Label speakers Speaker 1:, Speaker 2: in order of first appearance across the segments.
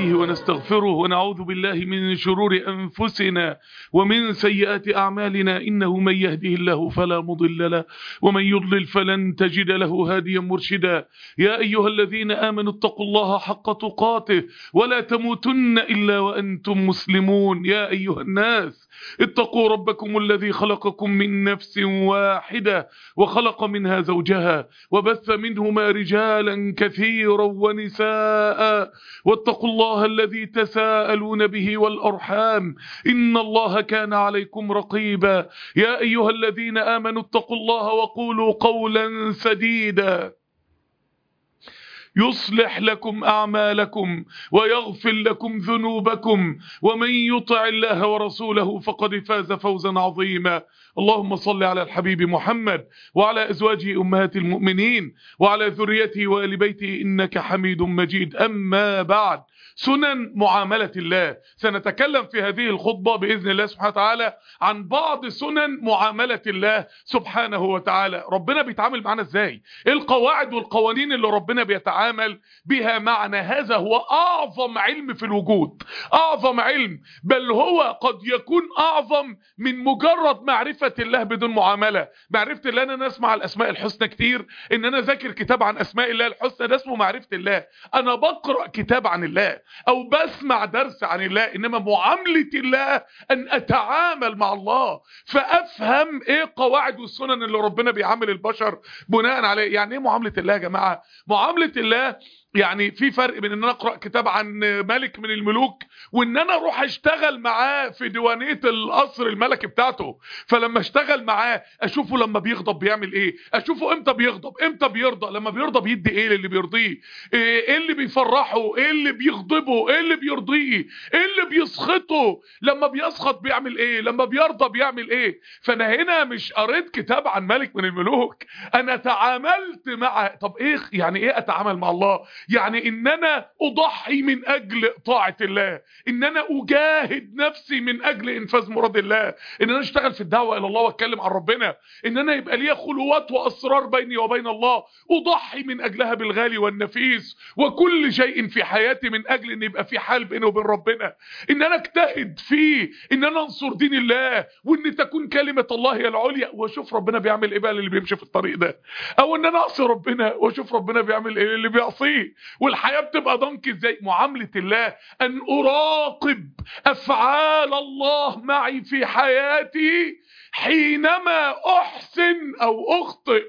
Speaker 1: ونستهديه ونستغفره ونعوذ بالله من شرور أنفسنا ومن سيئات أعمالنا إنه من يهده الله فلا مضل له ومن يضلل فلن تجد له هاديا مرشدا يا أيها الذين آمنوا اتقوا الله حق تقاته ولا تموتن إلا وأنتم مسلمون يا أيها الناس اتقوا ربكم الذي خلقكم من نفس واحدة وخلق منها زوجها وبث منهما رجالا كثيرا ونساء واتقوا الله الذي تساءلون به والأرحام إن الله كان عليكم رقيبا يا أيها الذين آمنوا اتقوا الله وقولوا قولا سديدا يصلح لكم أعمالكم ويغفر لكم ذنوبكم ومن يطع الله ورسوله فقد فاز فوزا عظيما اللهم صل على الحبيب محمد وعلى أزواجه أمهات المؤمنين وعلى ذريته وآل بيته إنك حميد مجيد أما بعد سنن معاملة الله سنتكلم في هذه الخطبة بإذن الله سبحانه وتعالى عن بعض سنن معاملة الله سبحانه وتعالى ربنا بيتعامل معنا ازاي ايه القواعد والقوانين اللي ربنا بيتعامل بها معنا هذا هو أعظم علم في الوجود أعظم علم بل هو قد يكون أعظم من مجرد معرفة الله بدون معاملة معرفة الله ان انا اسمع الأسماء الحسنى كتير ان انا ذاكر كتاب عن أسماء الله الحسنى ده اسمه معرفة الله انا بقرأ كتاب عن الله او بسمع درس عن الله انما معاملة الله ان اتعامل مع الله فافهم ايه قواعد والسنن اللي ربنا بيعامل البشر بناء عليه يعني ايه معاملة الله يا جماعة معاملة الله يعني في فرق بين ان انا اقرا كتاب عن ملك من الملوك وان انا اروح اشتغل معاه في ديوانيه القصر الملكي بتاعته فلما اشتغل معاه اشوفه لما بيغضب بيعمل ايه اشوفه امتى بيغضب امتى بيرضى لما بيرضى بيدي ايه للي بيرضيه ايه اللي بيفرحه ايه اللي بيغضبه ايه اللي بيرضيه ايه اللي بيسخطه لما بيسخط بيعمل ايه لما بيرضى بيعمل ايه فانا هنا مش قريت كتاب عن ملك من الملوك انا تعاملت مع طب ايه يعني ايه اتعامل مع الله يعني ان انا اضحي من اجل طاعة الله ان انا اجاهد نفسي من اجل انفاذ مراد الله ان انا اشتغل في الدعوة الى الله واتكلم عن ربنا ان انا يبقى ليا خلوات واسرار بيني وبين الله اضحي من اجلها بالغالي والنفيس وكل شيء في حياتي من اجل ان يبقى في حال بيني وبين ربنا ان انا اجتهد فيه ان انا انصر دين الله وان تكون كلمة الله هي العليا واشوف ربنا بيعمل ايه بقى اللي بيمشي في الطريق ده او ان انا اعصي ربنا واشوف ربنا بيعمل ايه اللي بيعصيه والحياة بتبقى ضنك ازاي معاملة الله ان اراقب افعال الله معي في حياتي حينما احسن او اخطئ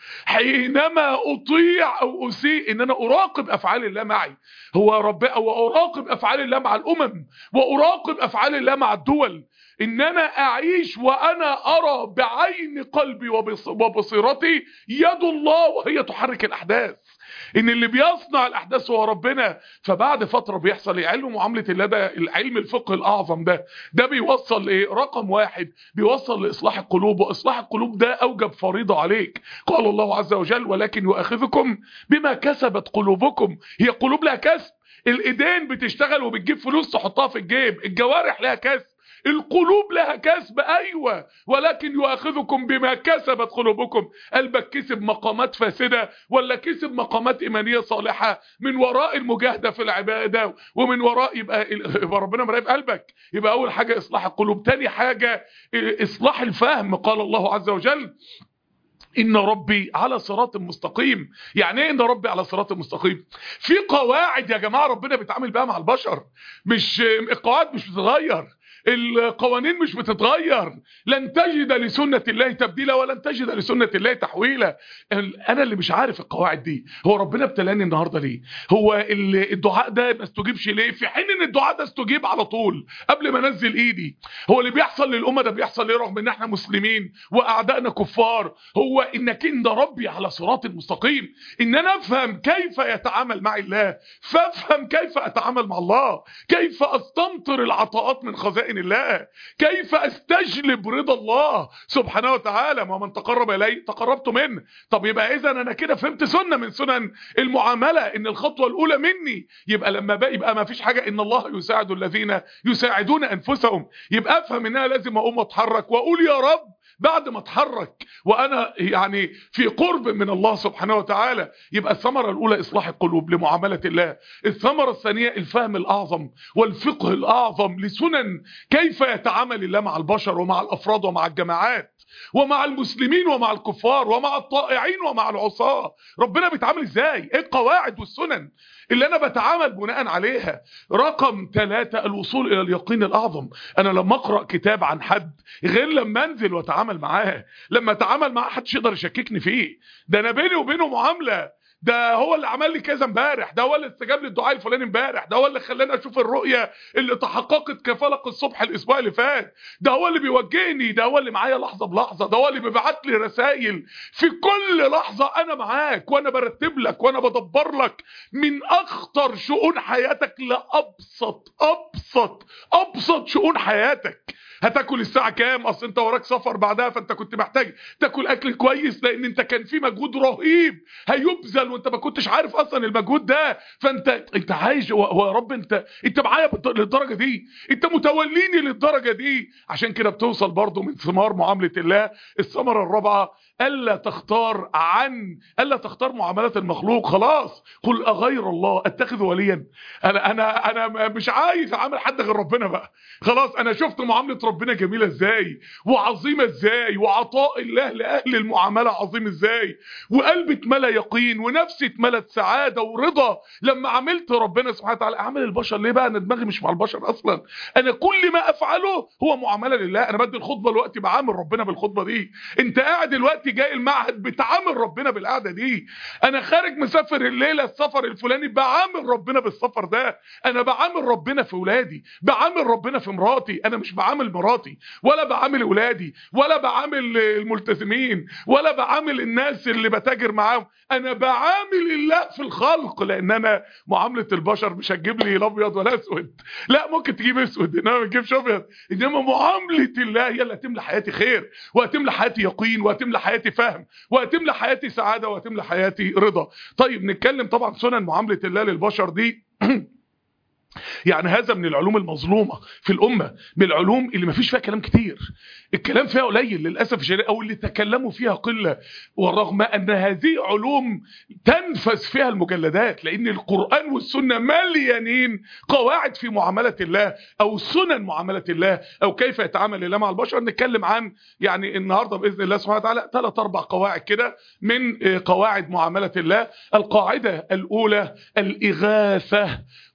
Speaker 1: حينما اطيع او اسيء ان انا اراقب افعال الله معي هو رب او اراقب افعال الله مع الامم واراقب افعال الله مع الدول ان انا اعيش وانا ارى بعين قلبي وبصيرتي يد الله وهي تحرك الاحداث ان اللي بيصنع الاحداث هو ربنا فبعد فتره بيحصل ايه علم معامله الله ده العلم الفقه الاعظم ده ده بيوصل لايه رقم واحد بيوصل لاصلاح القلوب واصلاح القلوب ده اوجب فريضه عليك قال الله عز وجل ولكن يؤاخذكم بما كسبت قلوبكم هي قلوب لها كسب الايدين بتشتغل وبتجيب فلوس تحطها في الجيب الجوارح لها كسب القلوب لها كسب ايوه ولكن يؤاخذكم بما كسبت قلوبكم قلبك كسب مقامات فاسده ولا كسب مقامات ايمانيه صالحه من وراء المجاهده في العباده ومن وراء يبقى, يبقى ربنا مراقب قلبك يبقى اول حاجه اصلاح القلوب تاني حاجه اصلاح الفهم قال الله عز وجل ان ربي على صراط مستقيم يعني ايه ان ربي على صراط مستقيم في قواعد يا جماعه ربنا بيتعامل بيها مع البشر مش القواعد مش بتتغير القوانين مش بتتغير لن تجد لسنة الله تبديلا ولن تجد لسنة الله تحويلا انا اللي مش عارف القواعد دي هو ربنا ابتلاني النهاردة ليه هو الدعاء ده ما استجيبش ليه في حين ان الدعاء ده استجيب على طول قبل ما انزل ايدي هو اللي بيحصل للأمة ده بيحصل ليه رغم ان احنا مسلمين واعدائنا كفار هو انك ان ربي على صراط مستقيم ان انا افهم كيف يتعامل مع الله فافهم كيف اتعامل مع الله كيف استمطر العطاءات من خزائن الله كيف استجلب رضا الله سبحانه وتعالى ما من تقرب الي تقربت منه طب يبقى اذا انا كده فهمت سنه من سنن المعامله ان الخطوه الاولى مني يبقى لما بقى يبقى ما فيش حاجه ان الله يساعد الذين يساعدون انفسهم يبقى افهم ان انا لازم اقوم اتحرك واقول يا رب بعد ما اتحرك وانا يعني في قرب من الله سبحانه وتعالى يبقى الثمره الاولى اصلاح القلوب لمعامله الله الثمره الثانيه الفهم الاعظم والفقه الاعظم لسنن كيف يتعامل الله مع البشر ومع الافراد ومع الجماعات ومع المسلمين ومع الكفار ومع الطائعين ومع العصاة ربنا بيتعامل ازاي ايه القواعد والسنن اللي انا بتعامل بناء عليها رقم ثلاثة الوصول الى اليقين الاعظم انا لما اقرأ كتاب عن حد غير لما انزل واتعامل معاه لما اتعامل معاه حدش يقدر يشككني فيه ده انا بيني وبينه معاملة ده هو اللي عمل لي كذا امبارح ده هو اللي استجاب للدعاء الفلاني امبارح ده هو اللي خلاني اشوف الرؤيه اللي تحققت كفلق الصبح الاسبوع اللي فات ده هو اللي بيوجهني ده هو اللي معايا لحظه بلحظه ده هو اللي بيبعت لي رسائل في كل لحظه انا معاك وانا برتب لك وانا بدبر لك من اخطر شؤون حياتك لابسط ابسط ابسط شؤون حياتك هتاكل الساعه كام اصل انت وراك سفر بعدها فانت كنت محتاج تاكل اكل كويس لان انت كان في مجهود رهيب هيبذل وانت ما كنتش عارف اصلا المجهود ده فانت انت عايش هو يا رب انت انت معايا للدرجه دي انت متوليني للدرجه دي عشان كده بتوصل برضو من ثمار معامله الله الثمره الرابعه الا تختار عن الا تختار معاملات المخلوق خلاص قل اغير الله اتخذ وليا انا انا انا مش عايز اعامل حد غير ربنا بقى خلاص انا شفت معامله ربنا جميله ازاي وعظيمه ازاي وعطاء الله لاهل المعامله عظيم ازاي وقلبي اتملى يقين ونفسي اتملت سعاده ورضا لما عملت ربنا سبحانه وتعالى اعمل البشر ليه بقى انا دماغي مش مع البشر اصلا انا كل ما افعله هو معامله لله انا بدي الخطبه دلوقتي بعامل ربنا بالخطبه دي انت قاعد دلوقتي جاي المعهد بتعامل ربنا بالقعده دي انا خارج مسافر الليله السفر الفلاني بعامل ربنا بالسفر ده انا بعامل ربنا في ولادي بعامل ربنا في مراتي انا مش بعامل مراتي ولا بعامل ولادي ولا بعامل الملتزمين ولا بعامل الناس اللي بتاجر معاهم انا بعامل الله في الخلق لان انا معامله البشر مش هتجيب لي لا ابيض ولا اسود لا ممكن تجيب اسود انما ما تجيبش ابيض انما معامله الله هي اللي هتملى حياتي خير وهتملى حياتي يقين وهتملى حياتي فهم وهتملى حياتي سعاده وهتملى حياتي رضا طيب نتكلم طبعا سنن معامله الله للبشر دي يعني هذا من العلوم المظلومة في الأمة من العلوم اللي ما فيش فيها كلام كتير الكلام فيها قليل للأسف الشديد أو اللي تكلموا فيها قلة ورغم أن هذه علوم تنفس فيها المجلدات لأن القرآن والسنة مليانين قواعد في معاملة الله أو سنن معاملة الله أو كيف يتعامل الله مع البشر نتكلم عن يعني النهاردة بإذن الله سبحانه وتعالى ثلاث أربع قواعد كده من قواعد معاملة الله القاعدة الأولى الإغاثة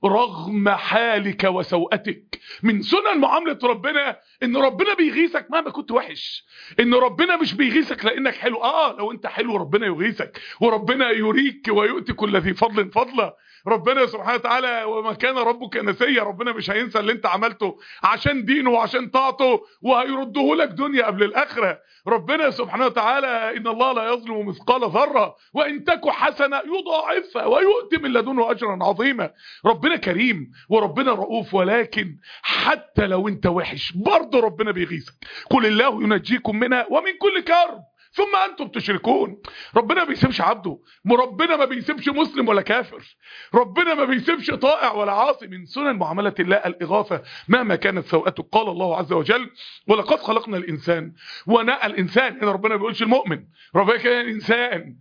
Speaker 1: رغم حالك وسوءتك من سنن معاملة ربنا ان ربنا بيغيثك مهما كنت وحش ان ربنا مش بيغيثك لانك حلو اه لو انت حلو ربنا يغيثك وربنا يريك ويؤتي كل ذي فضل فضله ربنا سبحانه وتعالى وما كان ربك نسيا ربنا مش هينسى اللي انت عملته عشان دينه وعشان طاعته وهيرده لك دنيا قبل الاخره ربنا سبحانه وتعالى ان الله لا يظلم مثقال ذره وان تك حسنه يضاعفها ويؤتي من لدنه اجرا عظيما ربنا كريم وربنا رؤوف ولكن حتى لو انت وحش برضه ربنا بيغيثك قل الله ينجيكم منها ومن كل كرب ثم انتم تشركون ربنا ما بيسيبش عبده ربنا ما بيسيبش مسلم ولا كافر ربنا ما بيسيبش طائع ولا عاصي من سنن معامله الله الاغاثه مهما كانت سوءته قال الله عز وجل ولقد خلقنا الانسان وناء الانسان هنا ربنا ما بيقولش المؤمن ربنا كان الانسان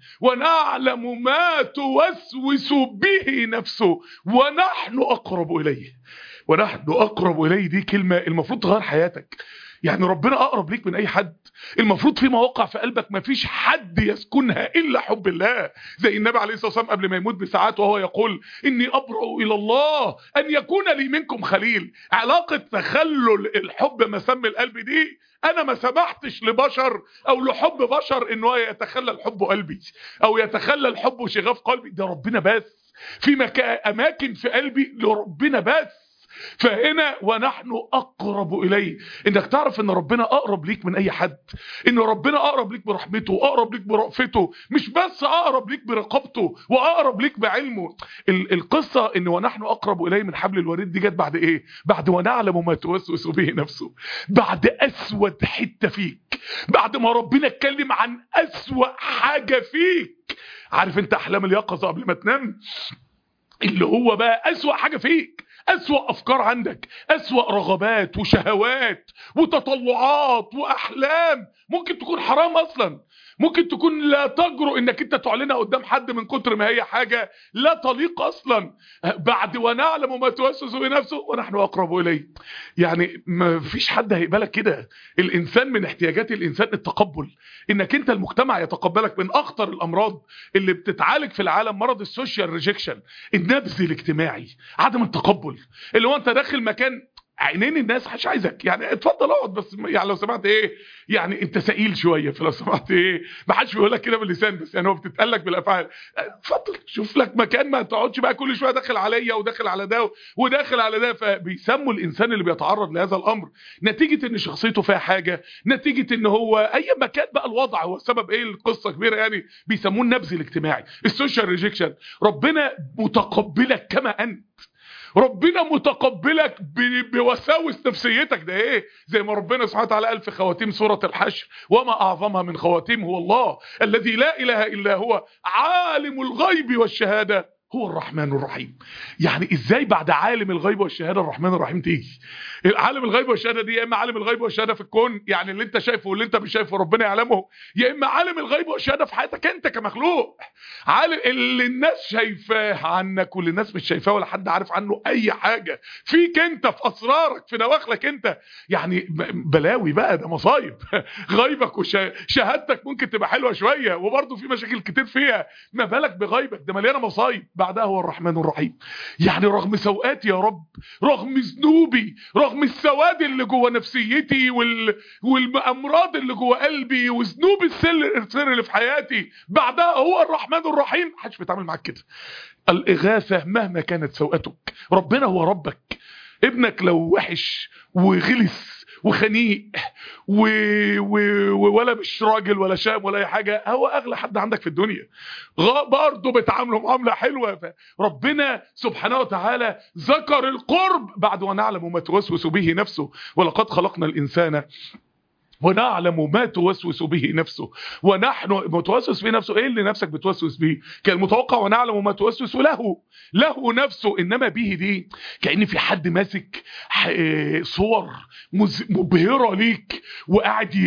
Speaker 1: ونعلم ما توسوس به نفسه ونحن اقرب اليه ونحن اقرب اليه دي كلمه المفروض تغير حياتك يعني ربنا اقرب ليك من اي حد المفروض في مواقع في قلبك ما فيش حد يسكنها الا حب الله زي النبي عليه الصلاه والسلام قبل ما يموت بساعات وهو يقول اني ابرأ الى الله ان يكون لي منكم خليل علاقه تخلل الحب مسام القلب دي انا ما سمحتش لبشر او لحب بشر ان هو يتخلل حب قلبي او يتخلل حب شغاف قلبي ده ربنا بس في مكان اماكن في قلبي لربنا بس فهنا ونحن اقرب اليه انك تعرف ان ربنا اقرب ليك من اي حد ان ربنا اقرب ليك برحمته واقرب ليك برأفته مش بس اقرب ليك برقابته واقرب ليك بعلمه ال القصه ان ونحن اقرب اليه من حبل الوريد دي جت بعد ايه بعد ونعلم ما توسوس به نفسه بعد اسود حته فيك بعد ما ربنا اتكلم عن اسوأ حاجه فيك عارف انت احلام اليقظه قبل ما تنام اللي هو بقى اسوأ حاجه فيك اسوأ افكار عندك اسوأ رغبات وشهوات وتطلعات واحلام ممكن تكون حرام اصلا ممكن تكون لا تجرؤ انك انت تعلنها قدام حد من كتر ما هي حاجة لا تليق اصلا بعد ونعلم ما توسوس بنفسه ونحن اقرب اليه يعني ما فيش حد هيقبلك كده الانسان من احتياجات الانسان التقبل انك انت المجتمع يتقبلك من اخطر الامراض اللي بتتعالج في العالم مرض السوشيال ريجكشن النبذ الاجتماعي عدم التقبل اللي هو انت داخل مكان عينين الناس مش عايزك يعني اتفضل اقعد بس يعني لو سمعت ايه يعني انت سئيل شويه فلو سمعت ايه ما حدش بيقول لك كده باللسان بس يعني هو بتتقال لك بالافعال اتفضل شوف لك مكان ما تقعدش بقى كل شويه داخل عليا وداخل على ده وداخل على ده فبيسموا الانسان اللي بيتعرض لهذا الامر نتيجه ان شخصيته فيها حاجه نتيجه ان هو اي مكان بقى الوضع هو سبب ايه القصه كبيره يعني بيسموه النبذ الاجتماعي السوشيال ريجكشن ربنا متقبلك كما انت ربنا متقبلك بوساوس نفسيتك ده ايه زي ما ربنا سبحانه وتعالى قال في خواتيم سورة الحشر وما اعظمها من خواتيم هو الله الذي لا اله الا هو عالم الغيب والشهادة هو الرحمن الرحيم يعني ازاي بعد عالم الغيب والشهاده الرحمن الرحيم تيجي عالم الغيب والشهاده دي يا اما عالم الغيب والشهاده في الكون يعني اللي انت شايفه واللي انت مش شايفه ربنا يعلمه يا اما عالم الغيب والشهاده في حياتك انت كمخلوق عالم اللي الناس شايفاه عنك واللي الناس مش شايفاه ولا حد عارف عنه اي حاجه فيك انت في اسرارك في دواخلك انت يعني بلاوي بقى ده مصايب غيبك وشهادتك ممكن تبقى حلوه شويه وبرضه في مشاكل كتير فيها ما بالك بغيبك ده مليانه مصايب بعدها هو الرحمن الرحيم يعني رغم سوءاتي يا رب رغم ذنوبي رغم السواد اللي جوه نفسيتي وال... والامراض اللي جوه قلبي وذنوب السر السر اللي في حياتي بعدها هو الرحمن الرحيم محدش بيتعامل معاك كده الاغاثه مهما كانت سوءتك ربنا هو ربك ابنك لو وحش وغلس وخنيق و... و... ولا مش راجل ولا شاب ولا اي حاجه هو اغلى حد عندك في الدنيا برضه بتعامله معامله حلوه ربنا سبحانه وتعالى ذكر القرب بعد ونعلم ما توسوس به نفسه ولقد خلقنا الانسان ونعلم ما توسوس به نفسه ونحن متوسوس به نفسه ايه اللي نفسك بتوسوس به كان متوقع ونعلم ما توسوس له له نفسه انما به دي كأن في حد ماسك صور مبهرة ليك وقاعد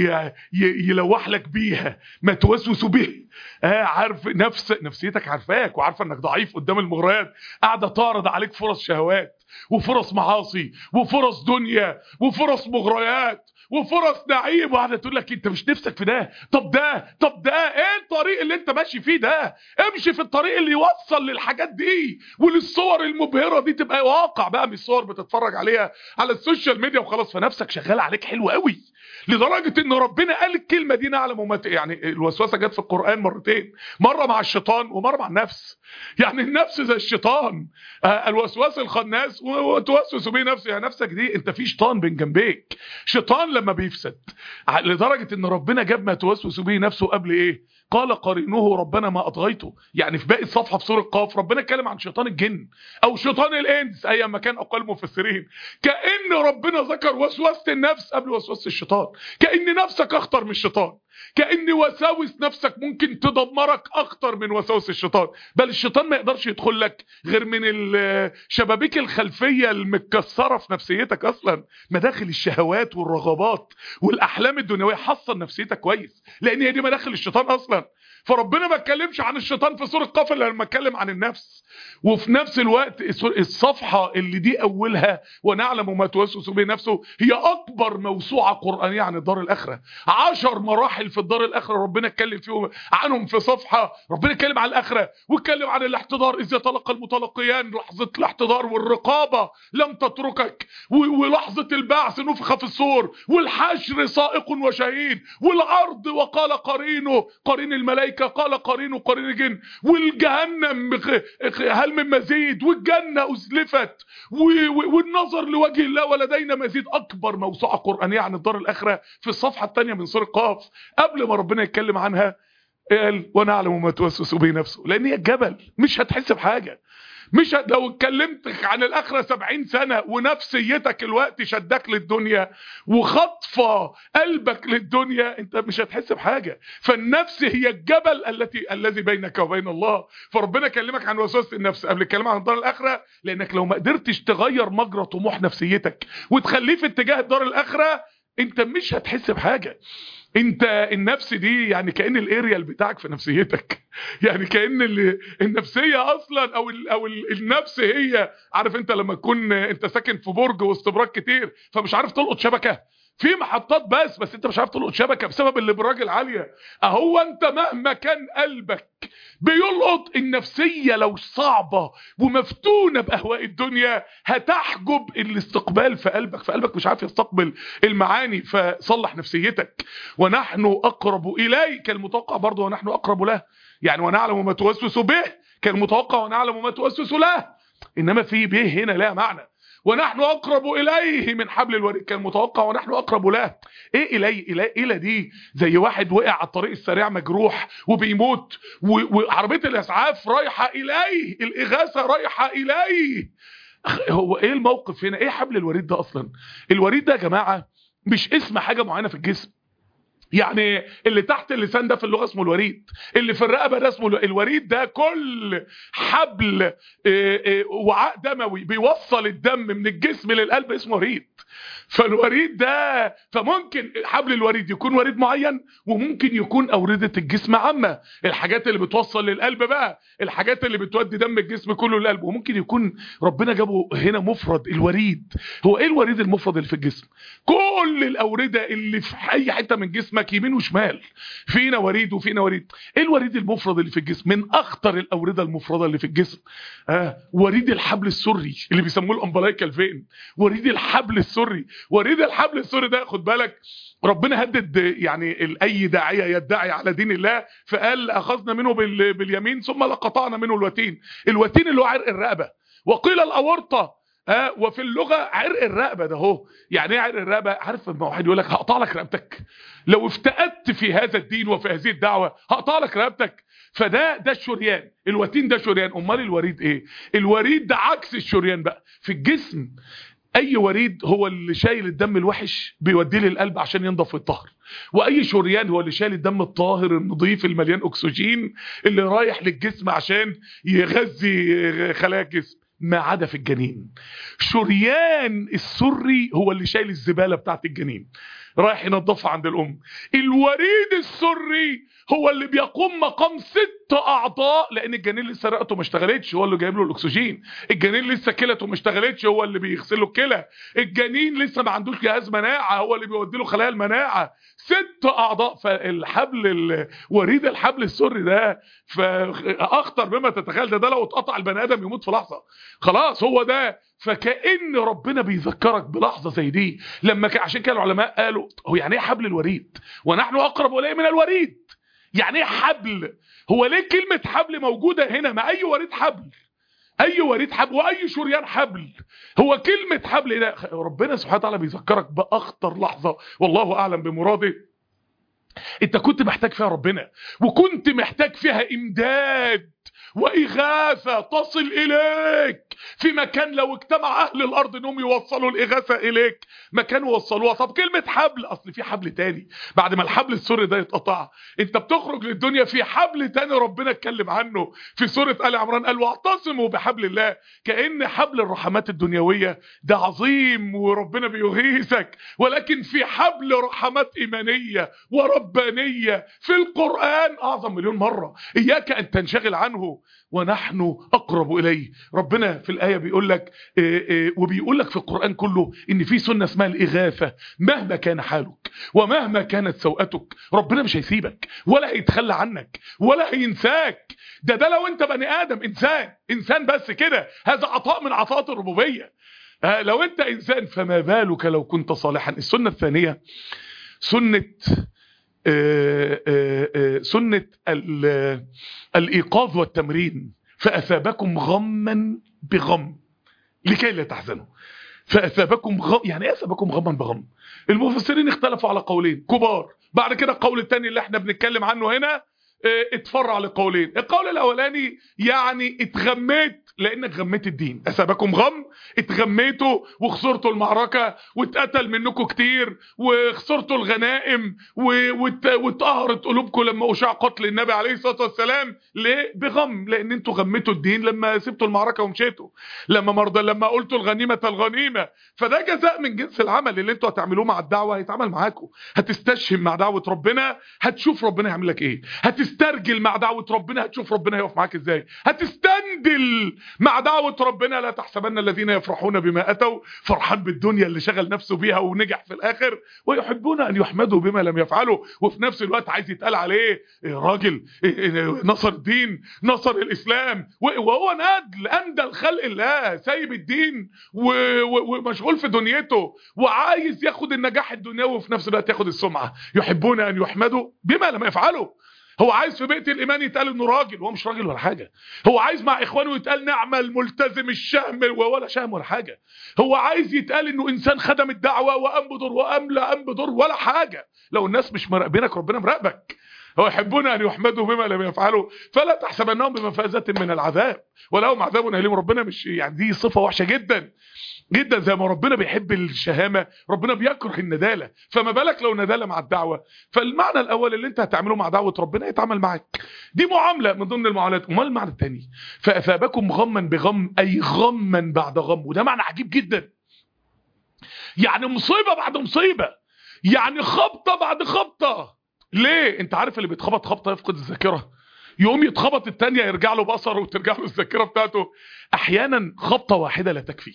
Speaker 1: يلوح لك بيها ما توسوس به اه عارف نفس نفسيتك عارفاك وعارفه انك ضعيف قدام المغريات قاعده تعرض عليك فرص شهوات وفرص معاصي وفرص دنيا وفرص مغريات وفرص نعيم وقاعده تقول لك انت مش نفسك في ده طب ده طب ده ايه الطريق اللي انت ماشي فيه ده امشي في الطريق اللي يوصل للحاجات دي وللصور المبهره دي تبقى واقع بقى مش صور بتتفرج عليها على السوشيال ميديا وخلاص فنفسك شغاله عليك حلو قوي لدرجه ان ربنا قال الكلمه دي نعلم وما يعني الوسوسه جت في القران مرتين مره مع الشيطان ومره مع النفس يعني النفس زي الشيطان آه الوسواس الخناس وتوسوس به نفسه يا نفسك دي انت في شيطان بين جنبيك شيطان لما بيفسد لدرجه ان ربنا جاب ما توسوس به نفسه قبل ايه قال قرينه ربنا ما اطغيته يعني في باقي الصفحه في سوره قاف ربنا اتكلم عن شيطان الجن او شيطان الانس اي مكان اقوال المفسرين كان ربنا ذكر وسوسه النفس قبل وسوسه الشيطان كان نفسك اخطر من الشيطان كأن وساوس نفسك ممكن تدمرك اكتر من وساوس الشيطان بل الشيطان ما يقدرش يدخل لك غير من الشبابيك الخلفية المتكسرة في نفسيتك اصلا مداخل الشهوات والرغبات والاحلام الدنيوية حصل نفسيتك كويس لان هي دي مداخل الشيطان اصلا فربنا ما اتكلمش عن الشيطان في سورة قاف الا لما اتكلم عن النفس وفي نفس الوقت الصفحة اللي دي اولها ونعلم ما توسوس به نفسه هي اكبر موسوعة قرآنية عن الدار الاخرة عشر مراحل في الدار الاخرة ربنا اتكلم فيهم عنهم في صفحة ربنا اتكلم عن الاخرة واتكلم عن الاحتضار اذ يتلقى المتلقيان لحظة الاحتضار والرقابة لم تتركك ولحظة البعث نفخ في الصور والحشر سائق وشهيد والعرض وقال قرينه قرين الملائكة قال قرينه قرين الجن والجهنم هل من مزيد والجنة أزلفت والنظر لوجه الله ولدينا مزيد أكبر موسوعة قرآنية عن الدار الآخرة في الصفحة الثانية من سورة قاف قبل ما ربنا يتكلم عنها قال ونعلم ما توسوس به نفسه لان هي الجبل مش هتحس بحاجه مش هت... لو اتكلمت عن الاخره 70 سنه ونفسيتك الوقت شدك للدنيا وخطفه قلبك للدنيا انت مش هتحس بحاجه فالنفس هي الجبل التي الذي بينك وبين الله فربنا كلمك عن وسوسه النفس قبل الكلام عن دار الاخره لانك لو ما قدرتش تغير مجرى طموح نفسيتك وتخليه في اتجاه دار الاخره انت مش هتحس بحاجه انت النفس دي يعني كأن الاريال بتاعك في نفسيتك يعني كأن ال- النفسية اصلا او ال او ال النفس هي عارف انت لما تكون انت ساكن في برج واستبراج كتير فمش عارف تلقط شبكة في محطات بس بس انت مش عارف تلقط شبكة بسبب الابراج العالية اهو انت مهما كان قلبك بيلقط النفسية لو صعبة ومفتونة بأهواء الدنيا هتحجب الاستقبال في قلبك في قلبك مش عارف يستقبل المعاني فصلح نفسيتك ونحن أقرب إليه كالمتوقع برضه ونحن أقرب له يعني ونعلم ما توسوس به كالمتوقع ونعلم ما توسوس له إنما في به هنا لها معنى ونحن أقرب إليه من حبل الوريد كالمتوقع ونحن أقرب له إيه إلي إلي إلى دي زي واحد وقع على الطريق السريع مجروح وبيموت و- وعربية الإسعاف رايحة إليه الإغاثة رايحة إليه أخ- هو إيه الموقف هنا إيه حبل الوريد ده أصلا الوريد ده يا جماعة مش اسم حاجة معينة في الجسم يعني اللي تحت اللسان ده في اللغة اسمه الوريد اللي في الرقبة ده اسمه الو- الوريد ده كل حبل آه، آه، وعاء دموي بيوصل الدم من الجسم للقلب اسمه وريد فالوريد ده فممكن حبل الوريد يكون وريد معين وممكن يكون أوردة الجسم عامة الحاجات اللي بتوصل للقلب بقى الحاجات اللي بتودي دم الجسم كله للقلب وممكن يكون ربنا جابه هنا مفرد الوريد هو ايه الوريد المفرد اللي في الجسم كل الأوردة اللي في أي حتة من جسمك يمين وشمال فينا وريد وفينا وريد ايه الوريد المفرد اللي في الجسم من اخطر الأوردة المفردة اللي في الجسم آه وريد الحبل السري اللي بيسموه الامبلايكال فين وريد الحبل السري وريد الحبل السري ده خد بالك ربنا هدد يعني ال- اي داعيه يدعي على دين الله فقال اخذنا منه بال- باليمين ثم لقطعنا منه الوتين الوتين اللي هو عرق الرقبه وقيل الاورطه آه وفي اللغه عرق الرقبه ده هو يعني ايه عرق الرقبه عارف لما واحد يقول لك هقطع لك رقبتك لو افتقدت في هذا الدين وفي هذه الدعوه هقطع لك رقبتك فده ده الشريان الوتين ده شريان امال الوريد ايه الوريد ده عكس الشريان بقى في الجسم اي وريد هو اللي شايل الدم الوحش بيوديه للقلب عشان ينضف ويطهر واي شريان هو اللي شايل الدم الطاهر النظيف المليان اكسجين اللي رايح للجسم عشان يغذي خلايا الجسم ما عدا في الجنين شريان السري هو اللي شايل الزبالة بتاعت الجنين رايح ينظفها عند الام الوريد السري هو اللي بيقوم مقام ست اعضاء لان الجنين لسه رئته ما اشتغلتش هو اللي جايب له الاكسجين الجنين لسه كلته ما اشتغلتش هو اللي بيغسل له الكلى الجنين لسه ما عندوش جهاز مناعه هو اللي بيودي له خلايا المناعه ست اعضاء فالحبل ال- وريد الحبل السري ده فاخطر مما تتخيل ده ده لو اتقطع البني ادم يموت في لحظه خلاص هو ده فكأن ربنا بيذكرك بلحظة زي دي لما كان عشان كده العلماء قالوا هو يعني ايه حبل الوريد ونحن اقرب اليه من الوريد يعني ايه حبل هو ليه كلمة حبل موجودة هنا ما اي وريد حبل اي وريد حبل واي شريان حبل هو كلمة حبل ده ربنا سبحانه وتعالى بيذكرك باخطر لحظة والله اعلم بمراده انت كنت محتاج فيها ربنا وكنت محتاج فيها امداد واغاثة تصل اليك في مكان لو اجتمع اهل الارض انهم يوصلوا الاغاثة اليك مكان وصلوها طب كلمة حبل اصل في حبل تاني بعد ما الحبل السوري ده يتقطع انت بتخرج للدنيا في حبل تاني ربنا اتكلم عنه في سورة آل عمران قال واعتصموا بحبل الله كأن حبل الرحمات الدنيوية ده عظيم وربنا بيغيثك ولكن في حبل رحمات إيمانية وربانية في القرآن أعظم مليون مرة إياك أن تنشغل عنه ونحن أقرب إليه ربنا في الآية بيقول لك إيه إيه وبيقول لك في القرآن كله إن في سنة اسمها الإغاثة مهما كان حالك ومهما كانت سوءتك ربنا مش هيسيبك ولا هيتخلى عنك ولا هينساك ده ده لو انت بني آدم إنسان إنسان بس كده هذا عطاء من عطاءات الربوبية آه، لو انت إنسان فما بالك لو كنت صالحا السنة الثانية سنة آه، آه، آه، سنة ال- الإيقاظ والتمرين فأثابكم غما بغم لكي لا تحزنوا فأثابكم غم يعني ايه أثابكم غما بغم المفسرين اختلفوا على قولين كبار بعد كده القول الثاني اللي احنا بنتكلم عنه هنا اه اتفرع لقولين القول الاولاني يعني اتغميت لانك غميت الدين اصابكم غم اتغميتوا وخسرتوا المعركة واتقتل منكم كتير وخسرتوا الغنائم واتقهرت قلوبكم لما اشاع قتل النبي عليه الصلاة والسلام ليه بغم لان انتوا غميتوا الدين لما سبتوا المعركة ومشيتوا لما مرضى لما قلتوا الغنيمة الغنيمة فده جزاء من جنس العمل اللي انتوا هتعملوه مع الدعوة هيتعمل معاكم هتستشهم مع دعوة ربنا هتشوف ربنا يعمل لك ايه هتسترجل مع دعوة ربنا هتشوف ربنا هيقف معاك ازاي هتستندل مع دعوة ربنا لا تحسبن الذين يفرحون بما اتوا فرحان بالدنيا اللي شغل نفسه بيها ونجح في الاخر ويحبون ان يحمدوا بما لم يفعلوا وفي نفس الوقت عايز يتقال عليه إيه راجل إيه نصر الدين نصر الاسلام وهو نادل اندل خلق الله سايب الدين ومشغول في دنيته وعايز ياخد النجاح الدنيوي وفي نفس الوقت ياخد السمعة يحبون ان يحمدوا بما لم يفعلوا هو عايز في بيت الايمان يتقال انه راجل وهو مش راجل ولا حاجه هو عايز مع اخوانه يتقال نعم الملتزم الشهم ولا شهم ولا حاجه هو عايز يتقال انه انسان خدم الدعوه وقام بدور وقام لا قام بدور ولا حاجه لو الناس مش مراقبينك ربنا مراقبك هو يحبون ان يحمدوا بما لم يفعلوا فلا تحسبنهم بمفازه من العذاب ولهم عذاب اليم ربنا مش يعني دي صفه وحشه جدا جدا زي ما ربنا بيحب الشهامة ربنا بيكره الندالة فما بالك لو ندالة مع الدعوة فالمعنى الأول اللي انت هتعمله مع دعوة ربنا يتعامل معك دي معاملة من ضمن المعاملات امال المعنى الثاني فأثابكم غما بغم أي غما بعد غم وده معنى عجيب جدا يعني مصيبة بعد مصيبة يعني خبطة بعد خبطة ليه انت عارف اللي بيتخبط خبطة يفقد الذاكرة يقوم يتخبط التانية يرجع له بصره وترجع له الذاكرة بتاعته احيانا خبطة واحدة لا تكفي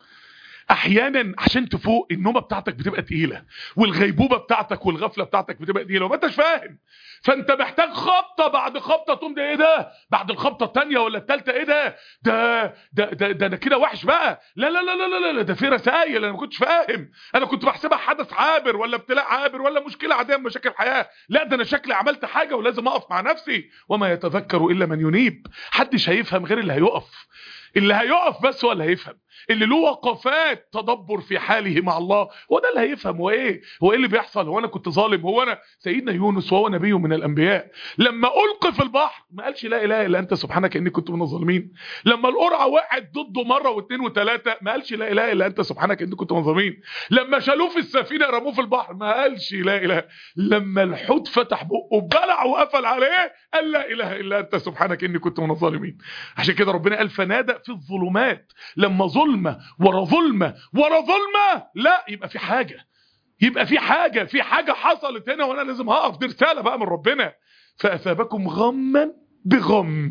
Speaker 1: احيانا عشان تفوق النومه بتاعتك بتبقى تقيله والغيبوبه بتاعتك والغفله بتاعتك بتبقى تقيله وما انتش فاهم فانت محتاج خبطه بعد خبطه تقوم ده ايه ده بعد الخبطه الثانيه ولا الثالثه ايه ده ده ده ده, ده انا كده وحش بقى لا لا لا لا لا, لا ده في رسائل انا ما كنتش فاهم انا كنت بحسبها حدث عابر ولا ابتلاء عابر ولا مشكله عاديه من مشاكل الحياه لا ده انا شكلي عملت حاجه ولازم اقف مع نفسي وما يتذكر الا من ينيب حدش هيفهم غير اللي هيقف اللي هيقف بس هو اللي هيفهم اللي له وقفات تدبر في حاله مع الله هو ده اللي هيفهم هو ايه هو ايه اللي بيحصل هو انا كنت ظالم هو انا سيدنا يونس وهو نبي من الانبياء لما القي في البحر ما قالش لا اله الا انت سبحانك اني كنت من الظالمين لما القرعه وقعت ضده مره واثنين وثلاثه ما قالش لا اله الا انت سبحانك اني كنت من الظالمين لما شالوه في السفينه رموه في البحر ما قالش لا اله لما الحوت فتح بقه بلع وقفل عليه قال لا اله الا انت سبحانك اني كنت من الظالمين عشان كده ربنا قال فنادى في الظلمات لما ظلمه ورا ظلمه ورا ظلمه لا يبقى في حاجه يبقى في حاجه في حاجه حصلت هنا وانا لازم هقف دي رساله بقى من ربنا فاثابكم غما بغم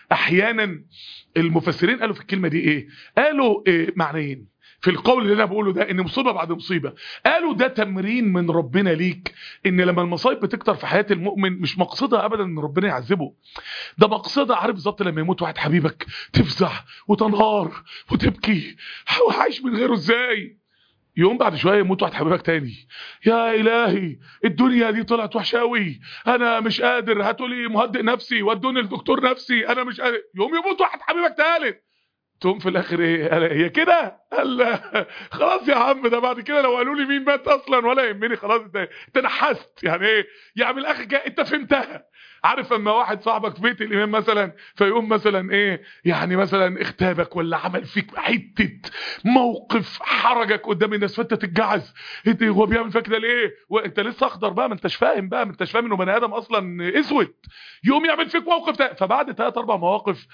Speaker 1: احيانا المفسرين قالوا في الكلمه دي ايه قالوا إيه معنيين في القول اللي انا بقوله ده ان مصيبه بعد مصيبه قالوا ده تمرين من ربنا ليك ان لما المصايب بتكتر في حياه المؤمن مش مقصدها ابدا ان ربنا يعذبه ده مقصدها عارف بالظبط لما يموت واحد حبيبك تفزع وتنهار وتبكي وعايش من غيره ازاي يوم بعد شويه يموت واحد حبيبك تاني يا الهي الدنيا دي طلعت وحشه قوي انا مش قادر هاتوا لي مهدئ نفسي ودوني لدكتور نفسي انا مش قادر يوم يموت واحد حبيبك تالت تقوم في الاخر ايه هي كده قال خلاص يا عم ده بعد كده لو قالوا لي مين مات اصلا ولا يهمني خلاص انت تنحست يعني ايه يعني من الاخر كده انت فهمتها عارف اما واحد صاحبك في بيت الامام مثلا فيقوم مثلا ايه يعني مثلا اغتابك ولا عمل فيك حته موقف حرجك قدام الناس فانت تتجعز انت هو بيعمل فيك كده ليه وانت لسه اخضر بقى ما انتش فاهم بقى ما انتش فاهم انه بني ادم اصلا اسود يقوم يعمل فيك موقف ده فبعد ثلاث اربع مواقف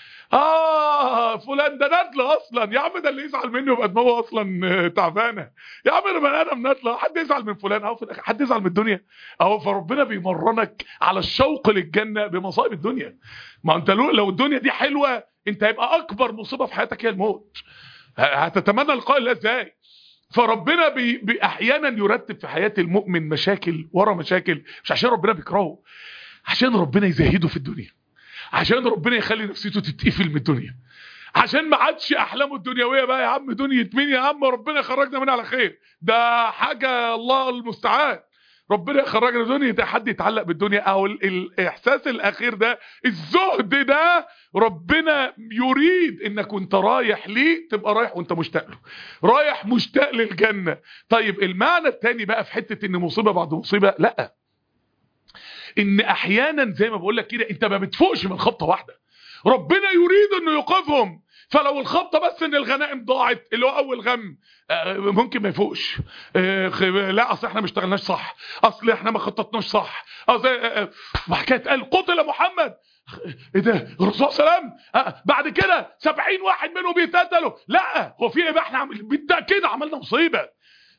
Speaker 1: اه فلان ده ندل اصلا يا عم ده اللي يزعل منه يبقى دماغه اصلا تعبانه يا عم ده بني ادم ندل حد يزعل من فلان اهو في الاخر حد يزعل من الدنيا اهو فربنا بيمرنك على الشوق للجنه بمصائب الدنيا ما انت لو الدنيا دي حلوه انت هيبقى اكبر مصيبه في حياتك هي الموت هتتمنى لقاء الله ازاي فربنا بي بي احيانا يرتب في حياه المؤمن مشاكل ورا مشاكل مش عشان ربنا بيكرهه عشان ربنا يزهده في الدنيا عشان ربنا يخلي نفسيته تتقفل من الدنيا عشان ما عادش احلامه الدنيويه بقى يا عم دنيا مين يا عم ربنا خرجنا منها على خير ده حاجه الله المستعان ربنا يخرجنا دنيا ده حد يتعلق بالدنيا او الاحساس الاخير ده الزهد ده ربنا يريد انك وانت رايح ليه تبقى رايح وانت مشتاق له رايح مشتاق للجنه طيب المعنى الثاني بقى في حته ان مصيبه بعد مصيبه لا ان احيانا زي ما بقول لك كده انت ما بتفوقش من خبطه واحده ربنا يريد انه يوقفهم فلو الخبطه بس ان الغنائم ضاعت اللي هو اول غم آه، ممكن ما يفوقش آه، خ- لا اصل احنا ما اشتغلناش صح اصل احنا ما خططناش صح اصل آه، آه، وحكايه قال قتل محمد ايه ده الرسول صلى الله عليه وسلم آه، بعد كده 70 واحد منهم بيتقتلوا لا هو في ايه بقى احنا عم- بالتاكيد عملنا مصيبه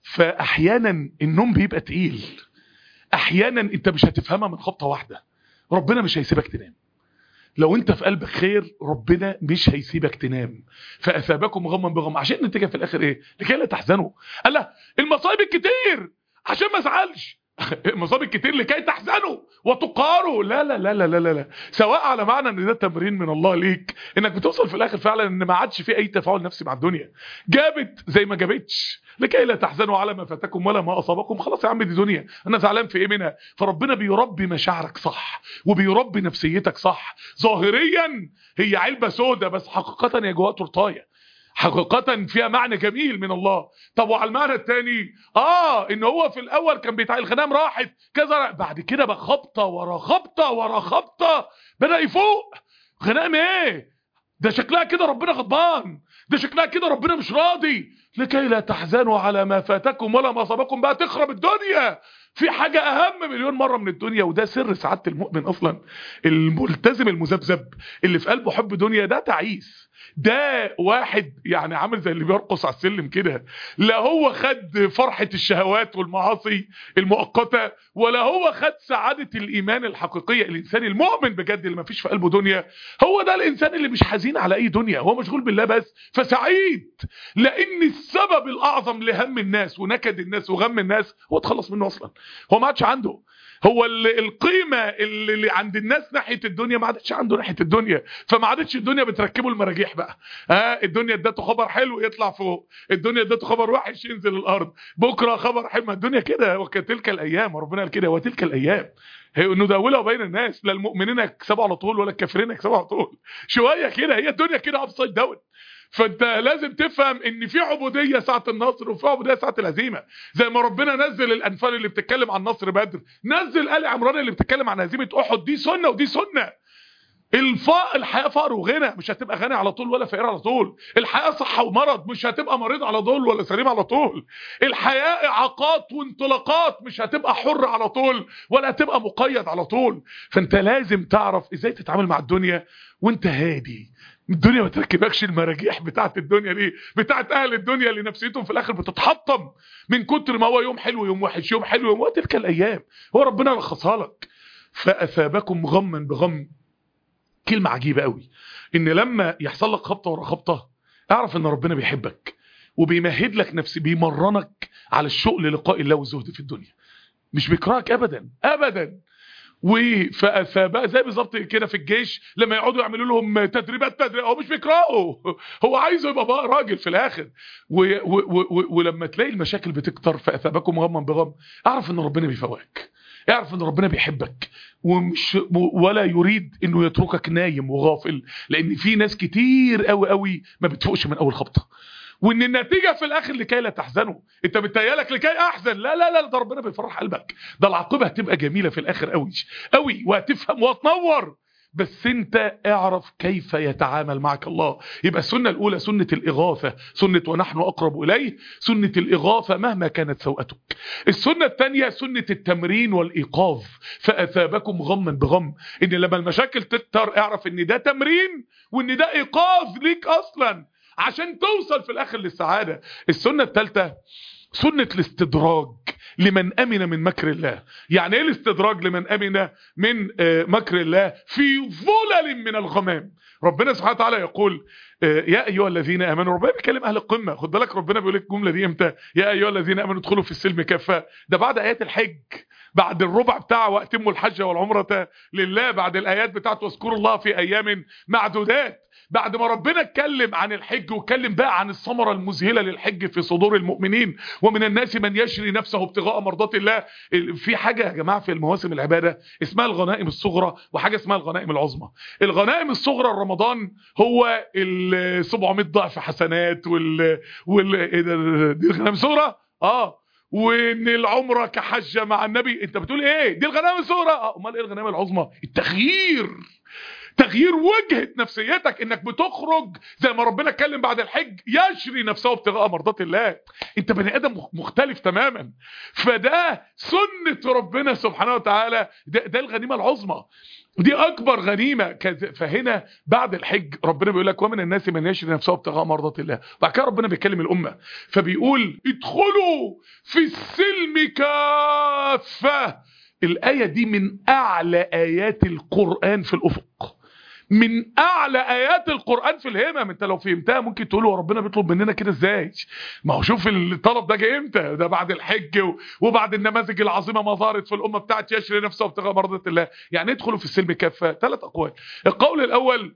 Speaker 1: فاحيانا النوم بيبقى تقيل احيانا انت مش هتفهمها من خبطه واحده ربنا مش هيسيبك تنام لو انت في قلبك خير ربنا مش هيسيبك تنام فاثابكم غما بغم عشان النتيجه في الاخر ايه لكي لا تحزنوا قال لا المصايب الكتير عشان ما ازعلش المصايب الكتير لكي تحزنوا وتقاروا لا لا لا لا لا لا, لا. سواء على معنى ان ده تمرين من الله ليك انك بتوصل في الاخر فعلا ان ما عادش في اي تفاعل نفسي مع الدنيا جابت زي ما جابتش لكي لا تحزنوا على ما فاتكم ولا ما اصابكم خلاص يا عم دي دنيا انا زعلان في ايه منها فربنا بيربي مشاعرك صح وبيربي نفسيتك صح ظاهريا هي علبه سودة بس حقيقه هي جواها تورتايه حقيقة فيها معنى جميل من الله طب وعلى المعنى الثاني اه ان هو في الاول كان بتاع الغنام راحت كذا بعد كده بقى خبطة ورا خبطة ورا خبطة بدأ يفوق غنام ايه ده شكلها كده ربنا غضبان ده شكلها كده ربنا مش راضي لكي لا تحزنوا على ما فاتكم ولا ما صابكم بقى تخرب الدنيا في حاجة أهم مليون مرة من الدنيا وده سر سعادة المؤمن أصلا الملتزم المذبذب اللي في قلبه حب دنيا ده تعيس ده واحد يعني عامل زي اللي بيرقص على السلم كده لا هو خد فرحة الشهوات والمعاصي المؤقتة ولا هو خد سعادة الإيمان الحقيقية الإنسان المؤمن بجد اللي ما فيش في قلبه دنيا هو ده الإنسان اللي مش حزين على أي دنيا هو مشغول بالله بس فسعيد لأن السبب الأعظم لهم الناس ونكد الناس وغم الناس هو اتخلص منه أصلا هو ما عادش عنده هو ال- القيمة اللي اللي عند الناس ناحية الدنيا ما عادتش عنده ناحية الدنيا فما عادتش الدنيا بتركبه المراجيح بقى ها الدنيا ادته خبر حلو يطلع فوق الدنيا ادته خبر وحش ينزل الارض بكره خبر حلو ما الدنيا كده وكتلك الايام وربنا قال كده وتلك الايام هي نداولها بين الناس لا المؤمنين يكسبوا على طول ولا الكافرين يكسبوا على طول شويه كده هي الدنيا كده ابسايد داون فانت لازم تفهم ان في عبوديه ساعه النصر وفي عبوديه ساعه الهزيمه زي ما ربنا نزل الانفال اللي بتتكلم عن نصر بدر نزل ال عمران اللي بتتكلم عن هزيمه احد دي سنه ودي سنه الفا الحياه فقر وغنى مش هتبقى غني على طول ولا فقير على طول الحياه صحه ومرض مش هتبقى مريض على طول ولا سليم على طول الحياه اعاقات وانطلاقات مش هتبقى حر على طول ولا هتبقى مقيد على طول فانت لازم تعرف ازاي تتعامل مع الدنيا وانت هادي الدنيا ما تركبكش المراجيح بتاعت الدنيا دي بتاعت اهل الدنيا اللي نفسيتهم في الاخر بتتحطم من كتر ما هو يوم حلو يوم وحش يوم حلو يوم وتلك الايام هو ربنا لخصها لك فاثابكم غما بغم كلمة عجيبة قوي ان لما يحصل لك خبطة ورا خبطة اعرف ان ربنا بيحبك وبيمهد لك نفسي بيمرنك على الشوق للقاء الله والزهد في الدنيا مش بيكرهك ابدا ابدا وفبقى زي بالظبط كده في الجيش لما يقعدوا يعملوا لهم تدريبات تدريب هو مش بيكرهه هو عايزه يبقى بقى راجل في الاخر و و و ولما تلاقي المشاكل بتكتر فاثابكم غما بغم اعرف ان ربنا بيفوقك اعرف ان ربنا بيحبك ومش ولا يريد انه يتركك نايم وغافل لان في ناس كتير قوي قوي ما بتفوقش من اول خبطه وان النتيجه في الاخر لكي لا تحزنوا انت بتهيالك لكي احزن لا لا لا ده ربنا بيفرح قلبك ده العاقبه هتبقى جميله في الاخر قوي قوي وهتفهم وهتنور بس انت اعرف كيف يتعامل معك الله يبقى السنة الاولى سنة الاغاثة سنة ونحن اقرب اليه سنة الاغاثة مهما كانت سوءتك السنة الثانية سنة التمرين والايقاظ فاثابكم غما بغم ان لما المشاكل تكتر اعرف ان ده تمرين وان ده ايقاظ ليك اصلا عشان توصل في الاخر للسعادة السنة الثالثة سنة الاستدراج لمن أمن من مكر الله يعني ايه الاستدراج لمن أمن من مكر الله في ظلل من الغمام ربنا سبحانه وتعالى يقول يا أيها الذين آمنوا ربنا بيكلم أهل القمة خد بالك ربنا بيقول لك الجملة دي امتى يا أيها الذين آمنوا ادخلوا في السلم كافة ده بعد آيات الحج بعد الربع بتاع واتموا الحج والعمرة لله بعد الآيات بتاعت واذكروا الله في أيام معدودات بعد ما ربنا اتكلم عن الحج واتكلم بقى عن الثمرة المذهلة للحج في صدور المؤمنين ومن الناس من يشري نفسه ابتغاء مرضات الله في حاجة يا جماعة في المواسم العبادة اسمها الغنائم الصغرى وحاجة اسمها الغنائم العظمى الغنائم الصغرى رمضان هو ال 700 ضعف حسنات وال وال دي الغنائم الصغرى اه وان العمره كحجه مع النبي انت بتقول ايه دي الغنائم الصغرى اه امال ايه الغنائم العظمى التغيير تغيير وجهة نفسيتك انك بتخرج زي ما ربنا اتكلم بعد الحج يشري نفسه ابتغاء مرضات الله انت بني ادم مختلف تماما فده سنة ربنا سبحانه وتعالى ده, ده الغنيمة العظمى دي اكبر غنيمة فهنا بعد الحج ربنا بيقول لك ومن الناس من يشري نفسه ابتغاء مرضات الله بعد كده ربنا بيكلم الامة فبيقول ادخلوا في السلم كافة الآية دي من أعلى آيات القرآن في الأفق من اعلى ايات القران في الهمم انت لو فهمتها ممكن تقول هو ربنا بيطلب مننا كده ازاي ما هو شوف الطلب ده جاي امتى ده بعد الحج وبعد النماذج العظيمه ما ظهرت في الامه بتاعت يشري نفسه ابتغاء مرضات الله يعني ادخلوا في السلم كافه ثلاث اقوال القول الاول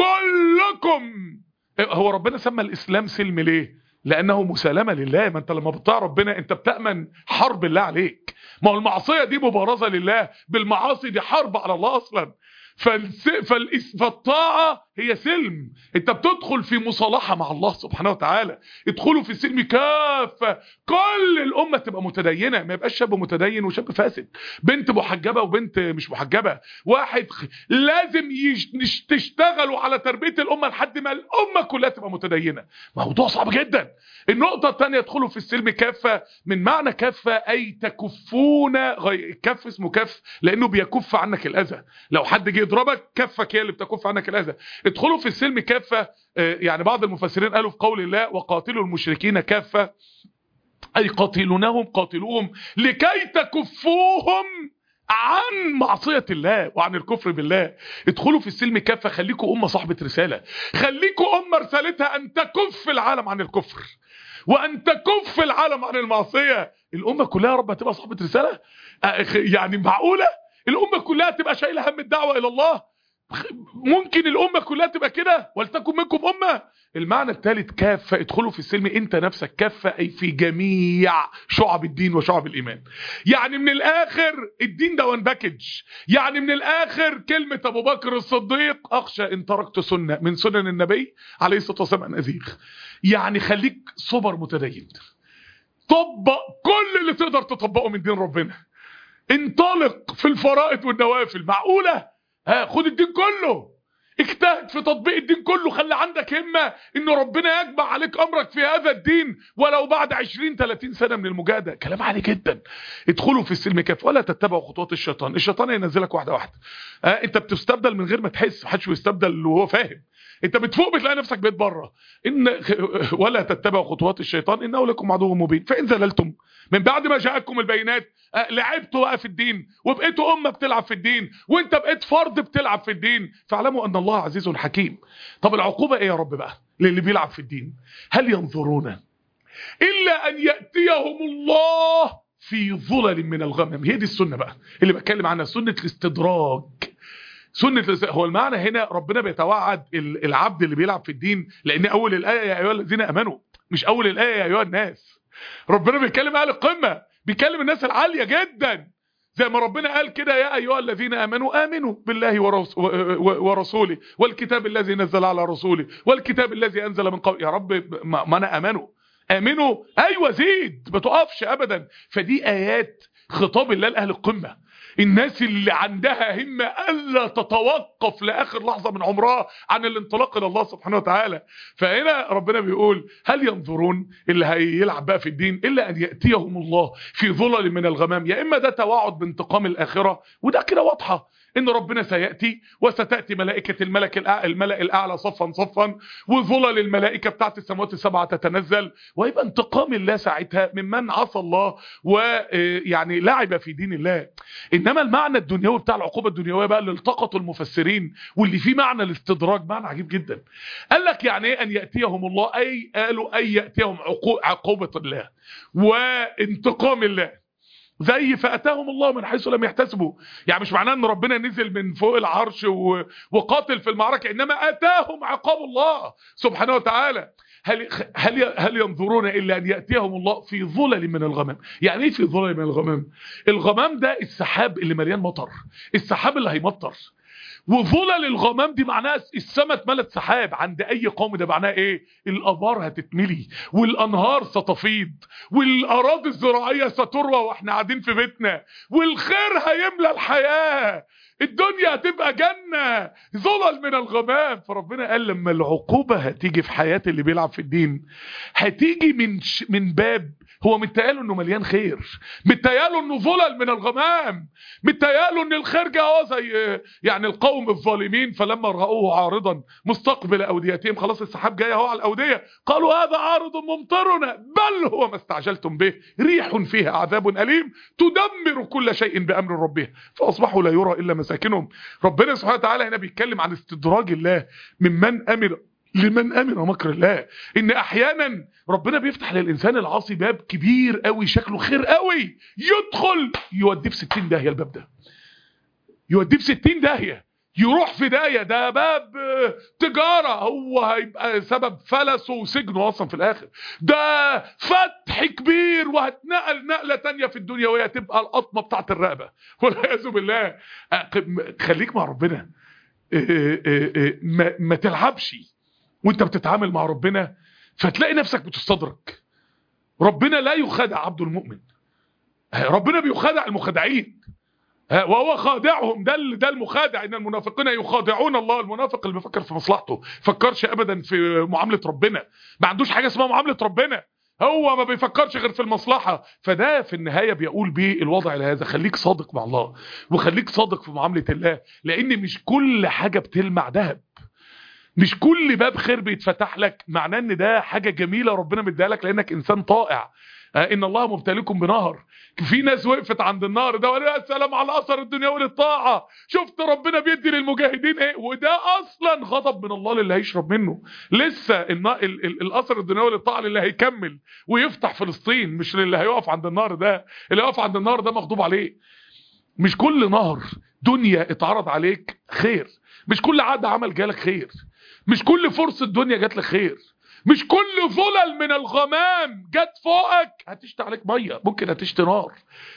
Speaker 1: كلكم هو ربنا سمى الاسلام سلم ليه لانه مسالمه لله ما انت لما بتطيع ربنا انت بتامن حرب الله عليك ما هو المعصيه دي مبارزه لله بالمعاصي دي حرب على الله اصلا فالس... فالإس... فالطاعة هي سلم انت بتدخل في مصالحة مع الله سبحانه وتعالى ادخلوا في السلم كافة كل الأمة تبقى متدينة ما يبقاش شاب متدين وشاب فاسد بنت محجبة وبنت مش محجبة واحد خ... لازم يش... تشتغلوا على تربية الأمة لحد ما الأمة كلها تبقى متدينة موضوع صعب جدا النقطة الثانية ادخلوا في السلم كافة من معنى كافة أي تكفون غي... كف اسمه كف لأنه بيكف عنك الأذى لو حد جه يضربك كفك هي اللي بتكف عنك الأذى ادخلوا في السلم كافة يعني بعض المفسرين قالوا في قول الله وقاتلوا المشركين كافة أي قاتلونهم قاتلوهم لكي تكفوهم عن معصية الله وعن الكفر بالله ادخلوا في السلم كافة خليكوا أمة صاحبة رسالة خليكوا أمة رسالتها أن تكف العالم عن الكفر وأن تكف العالم عن المعصية الأمة كلها يا رب هتبقى صاحبة رسالة يعني معقولة الأمة كلها تبقى شايلة هم الدعوة إلى الله ممكن الأمة كلها تبقى كده ولتكن منكم أمة المعنى الثالث كافة ادخلوا في السلم انت نفسك كافة أي في جميع شعب الدين وشعب الإيمان يعني من الآخر الدين ده وان باكج يعني من الآخر كلمة أبو بكر الصديق أخشى إن تركت سنة من سنن النبي عليه الصلاة والسلام أن أزيغ يعني خليك صبر متدين طبق كل اللي تقدر تطبقه من دين ربنا انطلق في الفرائض والنوافل معقولة ها خد الدين كله اجتهد في تطبيق الدين كله خلي عندك همة ان ربنا يجمع عليك امرك في هذا الدين ولو بعد 20 30 سنة من المجاهدة كلام عالي جدا ادخلوا في السلم كاف ولا تتبعوا خطوات الشيطان الشيطان ينزلك واحدة واحدة ها انت بتستبدل من غير ما تحس محدش بيستبدل وهو فاهم انت بتفوق بتلاقي نفسك بيت بره ان ولا تتبعوا خطوات الشيطان انه لكم عدو مبين فان زللتم من بعد ما جاءكم البينات لعبتوا بقى في الدين وبقيتوا امه بتلعب في الدين وانت بقيت فرد بتلعب في الدين فاعلموا ان الله عزيز حكيم طب العقوبه ايه يا رب بقى للي بيلعب في الدين هل ينظرون الا ان ياتيهم الله في ظلل من الغمم هي دي السنه بقى اللي بتكلم عنها سنه الاستدراج سنة هو المعنى هنا ربنا بيتوعد العبد اللي بيلعب في الدين لان اول الايه يا ايها الذين امنوا مش اول الايه يا ايها الناس ربنا بيتكلم اهل القمه بيكلم الناس العاليه جدا زي ما ربنا قال كده يا ايها الذين امنوا امنوا بالله ورسوله والكتاب الذي نزل على رسوله والكتاب الذي انزل من قبل يا رب ما انا امنوا امنوا ايوه زيد ما تقفش ابدا فدي ايات خطاب الله لاهل القمه الناس اللي عندها همة ألا تتوقف لآخر لحظة من عمرها عن الانطلاق إلى الله سبحانه وتعالى فهنا ربنا بيقول هل ينظرون اللي هيلعب بقى في الدين إلا أن يأتيهم الله في ظلل من الغمام يا إما ده توعد بانتقام الآخرة وده كده واضحة ان ربنا سيأتي وستأتي ملائكة الملك الأعلى الملأ الأعلى صفا صفا وظلل الملائكة بتاعت السماوات السبعة تتنزل ويبقى انتقام الله ساعتها ممن عصى الله ويعني لعب في دين الله إنما المعنى الدنيوي بتاع العقوبة الدنيوية بقى اللي التقطوا المفسرين واللي فيه معنى الاستدراج معنى عجيب جدا قال لك يعني ايه أن يأتيهم الله أي قالوا أي يأتيهم عقوبة الله وانتقام الله زي فأتاهم الله من حيث لم يحتسبوا يعني مش معناه ان ربنا نزل من فوق العرش و... وقاتل في المعركة انما اتاهم عقاب الله سبحانه وتعالى هل هل هل ينظرون الا ان ياتيهم الله في ظلل من الغمام يعني ايه في ظلل من الغمام الغمام ده السحاب اللي مليان مطر السحاب اللي هيمطر وظلل الغمام دي معناها السماء اتملت سحاب عند اي قوم ده معناها ايه الابار هتتملي والانهار ستفيض والاراضي الزراعيه ستروى واحنا قاعدين في بيتنا والخير هيملى الحياه الدنيا هتبقى جنة ظلل من الغمام فربنا قال لما العقوبة هتيجي في حياة اللي بيلعب في الدين هتيجي من ش... من باب هو متهيأله انه مليان خير متهيأله انه ظلل من الغمام متهيأله ان الخير جه هو زي يعني القوم الظالمين فلما رأوه عارضا مستقبل اوديتهم خلاص السحاب جاي اهو على الاوديه قالوا هذا عارض ممطرنا بل هو ما استعجلتم به ريح فيها عذاب اليم تدمر كل شيء بامر ربها فاصبحوا لا يرى الا مساكنهم ربنا سبحانه وتعالى هنا بيتكلم عن استدراج الله ممن امن لمن امن مكر الله ان احيانا ربنا بيفتح للانسان العاصي باب كبير قوي شكله خير قوي يدخل يوديه في 60 داهيه الباب ده يوديه في 60 داهيه يروح في داهيه ده باب تجاره هو هيبقى سبب فلسه وسجنه اصلا في الاخر ده فتح كبير وهتنقل نقله تانية في الدنيا وهي تبقى القطمه بتاعت الرقبه والعياذ بالله خليك مع ربنا ما, ما تلعبش وانت بتتعامل مع ربنا فتلاقي نفسك بتستدرك ربنا لا يخادع عبد المؤمن ربنا بيخادع المخادعين وهو خادعهم ده ده المخادع ان المنافقين يخادعون الله المنافق اللي بيفكر في مصلحته فكرش ابدا في معامله ربنا ما عندوش حاجه اسمها معامله ربنا هو ما بيفكرش غير في المصلحه فده في النهايه بيقول بيه الوضع لهذا خليك صادق مع الله وخليك صادق في معامله الله لان مش كل حاجه بتلمع ذهب مش كل باب خير بيتفتح لك معناه ان ده حاجه جميله ربنا مديها لك لانك انسان طائع ان الله مبتليكم بنهر في ناس وقفت عند النهر ده وقالوا يا سلام على اثر الدنيا وللطاعه شفت ربنا بيدي للمجاهدين ايه وده اصلا غضب من الله للي هيشرب منه لسه الاثر الدنيا وللطاعه للي هيكمل ويفتح فلسطين مش للي هيقف عند النهر ده اللي يقف عند النهر ده مغضوب عليه مش كل نهر دنيا اتعرض عليك خير مش كل عقد عمل جالك خير مش كل فرصة دنيا جات لك خير مش كل ظلل من الغمام جت فوقك هتشتي عليك ميه ممكن هتشتي نار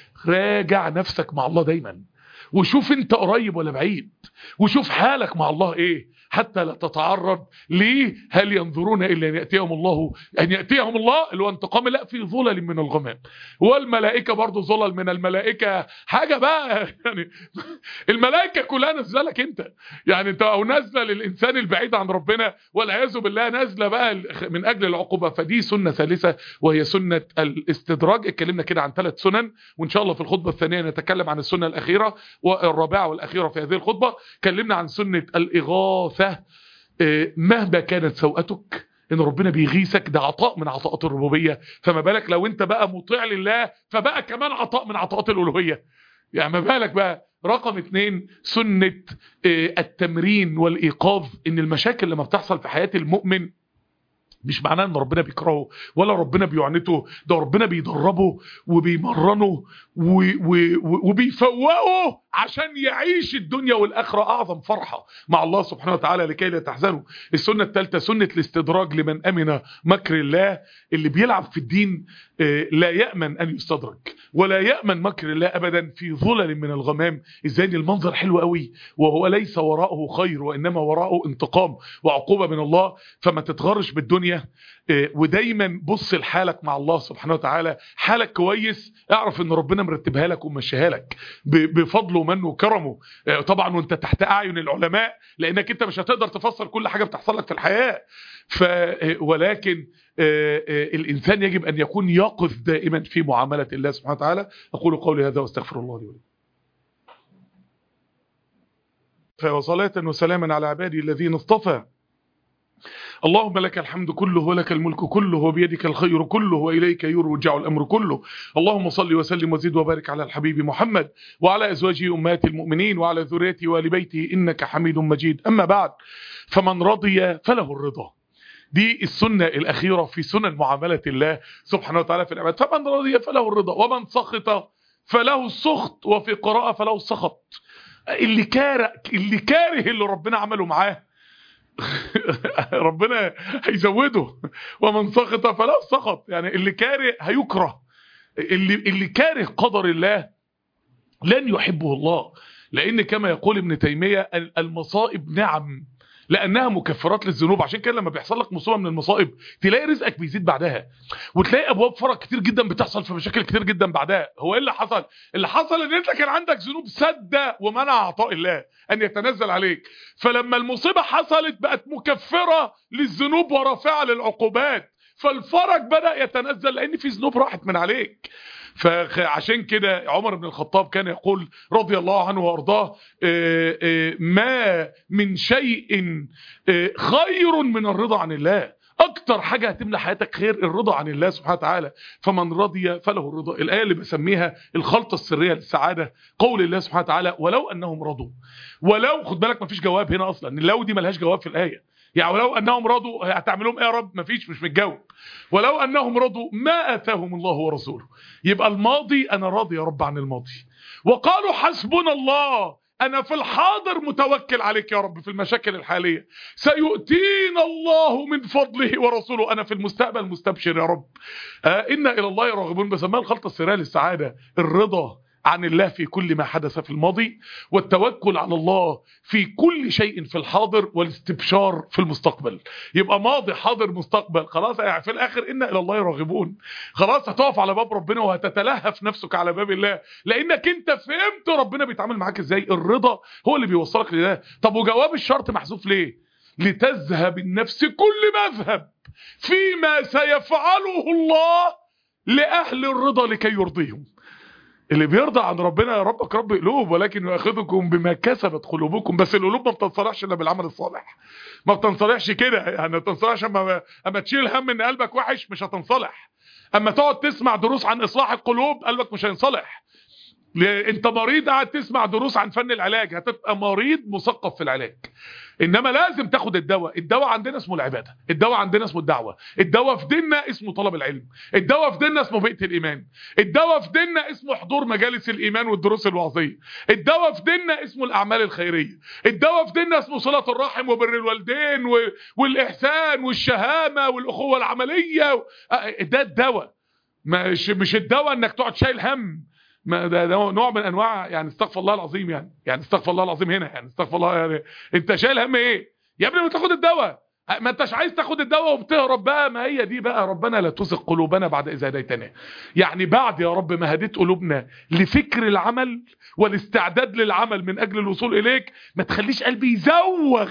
Speaker 1: راجع نفسك مع الله دايما وشوف انت قريب ولا بعيد وشوف حالك مع الله ايه حتى لا تتعرض ليه هل ينظرون الا ان ياتيهم الله ان ياتيهم الله اللي هو انتقام لا في ظلل من الغمام والملائكه برضه ظلل من الملائكه حاجه بقى يعني الملائكه كلها نازله لك انت يعني انت او نازله للانسان البعيد عن ربنا والعياذ بالله نازله بقى من اجل العقوبه فدي سنه ثالثه وهي سنه الاستدراج اتكلمنا كده عن ثلاث سنن وان شاء الله في الخطبه الثانيه نتكلم عن السنه الاخيره والرابعه والاخيره في هذه الخطبه اتكلمنا عن سنه الاغاثه مهما كانت سوءتك ان ربنا بيغيثك ده عطاء من عطاءات الربوبيه فما بالك لو انت بقى مطيع لله فبقى كمان عطاء من عطاءات الالوهيه يعني ما بالك بقى رقم اتنين سنة التمرين والإيقاظ ان المشاكل لما بتحصل في حياة المؤمن مش معناه ان ربنا بيكرهه ولا ربنا بيعنته ده ربنا بيدربه وبيمرنه وبيفوقه عشان يعيش الدنيا والاخره اعظم فرحه مع الله سبحانه وتعالى لكي لا تحزنوا السنه الثالثه سنه الاستدراج لمن امن مكر الله اللي بيلعب في الدين لا يامن ان يستدرج ولا يامن مكر الله ابدا في ظلل من الغمام ازاي المنظر حلو قوي وهو ليس وراءه خير وانما وراءه انتقام وعقوبه من الله فما تتغرش بالدنيا ودايما بص لحالك مع الله سبحانه وتعالى حالك كويس اعرف ان ربنا مرتبها لك ومشيها لك بفضله ومنه وكرمه طبعا وانت تحت اعين العلماء لانك انت مش هتقدر تفسر كل حاجه بتحصل لك في الحياه ف ولكن الانسان يجب ان يكون يقظ دائما في معامله الله سبحانه وتعالى اقول قولي هذا واستغفر الله لي ولكم فوصلاة وسلاما على عبادي الذين اصطفى اللهم لك الحمد كله ولك الملك كله وبيدك الخير كله وإليك يرجع الأمر كله اللهم صل وسلم وزد وبارك على الحبيب محمد وعلى أزواجه أمهات المؤمنين وعلى ذريته وآل بيته إنك حميد مجيد أما بعد فمن رضي فله الرضا دي السنة الأخيرة في سنن معاملة الله سبحانه وتعالى في العباد فمن رضي فله الرضا ومن سخط فله السخط وفي قراءة فله السخط اللي كاره اللي كاره اللي ربنا عمله معاه ربنا هيزوده ومن سخط فلا سخط يعني اللي كاره هيكره اللي اللي كاره قدر الله لن يحبه الله لان كما يقول ابن تيمية المصائب نعم لانها مكفرات للذنوب عشان كده لما بيحصل لك مصيبه من المصائب تلاقي رزقك بيزيد بعدها وتلاقي ابواب فرج كتير جدا بتحصل في مشاكل كتير جدا بعدها هو ايه اللي حصل اللي حصل ان انت كان عندك ذنوب سد ومنع عطاء الله ان يتنزل عليك فلما المصيبه حصلت بقت مكفره للذنوب ورافعه للعقوبات فالفرج بدا يتنزل لان في ذنوب راحت من عليك فعشان كده عمر بن الخطاب كان يقول رضي الله عنه وارضاه ما من شيء خير من الرضا عن الله اكتر حاجة هتملى حياتك خير الرضا عن الله سبحانه وتعالى فمن رضي فله الرضا الآية اللي بسميها الخلطة السرية للسعادة قول الله سبحانه وتعالى ولو أنهم رضوا ولو خد بالك مفيش جواب هنا أصلا لو دي ملهاش جواب في الآية يعني ولو أنهم رضوا هتعملهم ايه يا رب مفيش مش متجاوب ولو أنهم رضوا ما آتاهم الله ورسوله يبقى الماضي أنا راضي يا رب عن الماضي وقالوا حسبنا الله أنا في الحاضر متوكل عليك يا رب في المشاكل الحالية سيؤتينا الله من فضله ورسوله أنا في المستقبل مستبشر يا رب آه إنا إلى الله راغبون بسمها الخلطة السرية للسعادة الرضا عن الله في كل ما حدث في الماضي والتوكل على الله في كل شيء في الحاضر والاستبشار في المستقبل يبقى ماضي حاضر مستقبل خلاص يعني في الاخر إنا الى الله راغبون خلاص هتقف على باب ربنا وهتتلهف نفسك على باب الله لانك انت فهمت ربنا بيتعامل معاك ازاي الرضا هو اللي بيوصلك لده طب وجواب الشرط محذوف ليه لتذهب النفس كل مذهب فيما سيفعله الله لأهل الرضا لكي يرضيهم اللي بيرضى عن ربنا يا ربك رب قلوب ولكن ياخذكم بما كسبت قلوبكم بس القلوب ما بتنصلحش الا بالعمل الصالح ما بتنصلحش كده يعني ما بتنصلحش اما اما تشيل هم ان قلبك وحش مش هتنصلح اما تقعد تسمع دروس عن اصلاح القلوب قلبك مش هينصلح انت مريض قاعد تسمع دروس عن فن العلاج هتبقى مريض مثقف في العلاج انما لازم تاخد الدواء الدواء عندنا اسمه العباده الدواء عندنا اسمه الدعوه الدواء في ديننا اسمه طلب العلم الدواء في ديننا اسمه بيئه الايمان الدواء في ديننا اسمه حضور مجالس الايمان والدروس الوعظيه الدواء في ديننا اسمه الاعمال الخيريه الدواء في ديننا اسمه صله الرحم وبر الوالدين والاحسان والشهامه والاخوه العمليه ده الدواء مش مش الدواء انك تقعد شايل هم ما ده, ده نوع من انواع يعني استغفر الله العظيم يعني يعني استغفر الله العظيم هنا يعني استغفر الله يعني انت شايل هم ايه يا ابني ما تاخد الدواء ما انتش عايز تاخد الدواء وبتهرب بقى ما هي دي بقى ربنا لا تزغ قلوبنا بعد اذا هديتنا يعني بعد يا رب ما هديت قلوبنا لفكر العمل والاستعداد للعمل من اجل الوصول اليك ما تخليش قلبي يزوغ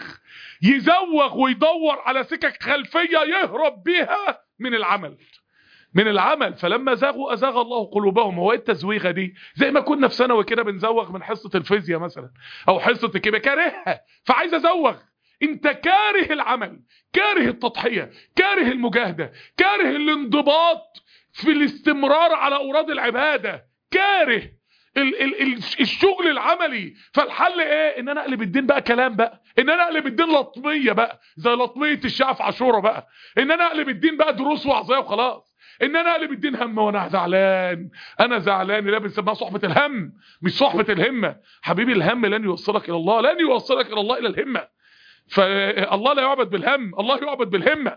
Speaker 1: يزوغ ويدور على سكك خلفيه يهرب بيها من العمل من العمل فلما زاغوا أزاغ الله قلوبهم هو ايه التزويغه دي زي ما كنا في ثانوي كده بنزوغ من حصه الفيزياء مثلا او حصه الكيمياء كارهها فعايز ازوغ انت كاره العمل كاره التضحيه كاره المجاهده كاره الانضباط في الاستمرار على اوراد العباده كاره ال ال ال الشغل العملي فالحل ايه ان انا اقلب الدين بقى كلام بقى ان انا اقلب الدين لطميه بقى زي لطميه الشعب في عاشوره بقى ان انا اقلب الدين بقى دروس وعظيه وخلاص ان انا اقلب الدين هم وانا زعلان انا زعلان لا بنسميها صحبه الهم مش صحبه الهمه حبيبي الهم لن يوصلك الى الله لن يوصلك الى الله الى الهمه فالله لا يعبد بالهم الله يعبد بالهمه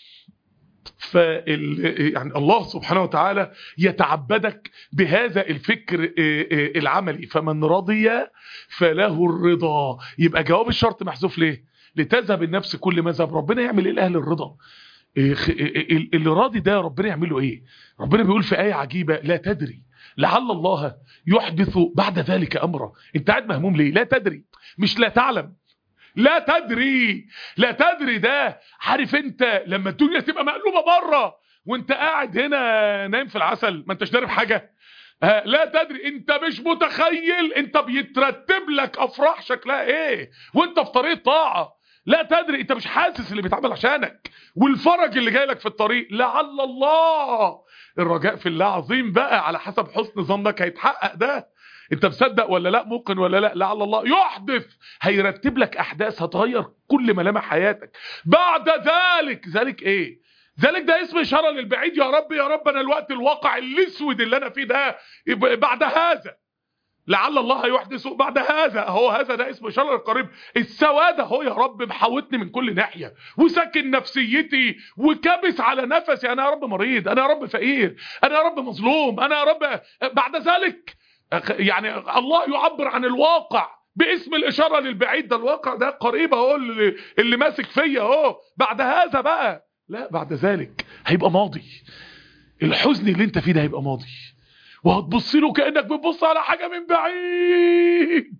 Speaker 1: فال يعني الله سبحانه وتعالى يتعبدك بهذا الفكر العملي فمن رضي فله الرضا يبقى جواب الشرط محذوف ليه لتذهب النفس كل مذهب ربنا يعمل ايه لاهل الرضا اللي راضي ده ربنا يعمل له ايه ربنا بيقول في آية عجيبة لا تدري لعل الله يحدث بعد ذلك أمرا انت قاعد مهموم ليه لا تدري مش لا تعلم لا تدري لا تدري ده عارف انت لما الدنيا تبقى مقلوبة بره وانت قاعد هنا نايم في العسل ما انتش دارب حاجة لا تدري انت مش متخيل انت بيترتب لك افراح شكلها ايه وانت في طريق طاعة لا تدري انت مش حاسس اللي بيتعمل عشانك والفرج اللي جاي لك في الطريق لعل الله الرجاء في الله عظيم بقى على حسب حسن ظنك هيتحقق ده انت مصدق ولا لا ممكن ولا لا لعل الله يحدث هيرتب لك احداث هتغير كل ملامح حياتك بعد ذلك ذلك ايه ذلك ده اسم اشاره للبعيد يا رب يا رب انا الوقت الواقع الاسود اللي انا فيه ده بعد هذا لعل الله يحدث بعد هذا هو هذا ده اسم اشاره للقريب السواد اهو يا رب محاوتني من كل ناحيه وسكن نفسيتي وكابس على نفسي انا يا رب مريض انا يا رب فقير انا يا رب مظلوم انا يا رب بعد ذلك يعني الله يعبر عن الواقع باسم الاشاره للبعيد ده الواقع ده قريب اهو اللي, اللي ماسك فيا اهو بعد هذا بقى لا بعد ذلك هيبقى ماضي الحزن اللي انت فيه ده هيبقى ماضي وهتبص له كانك بتبص على حاجه من بعيد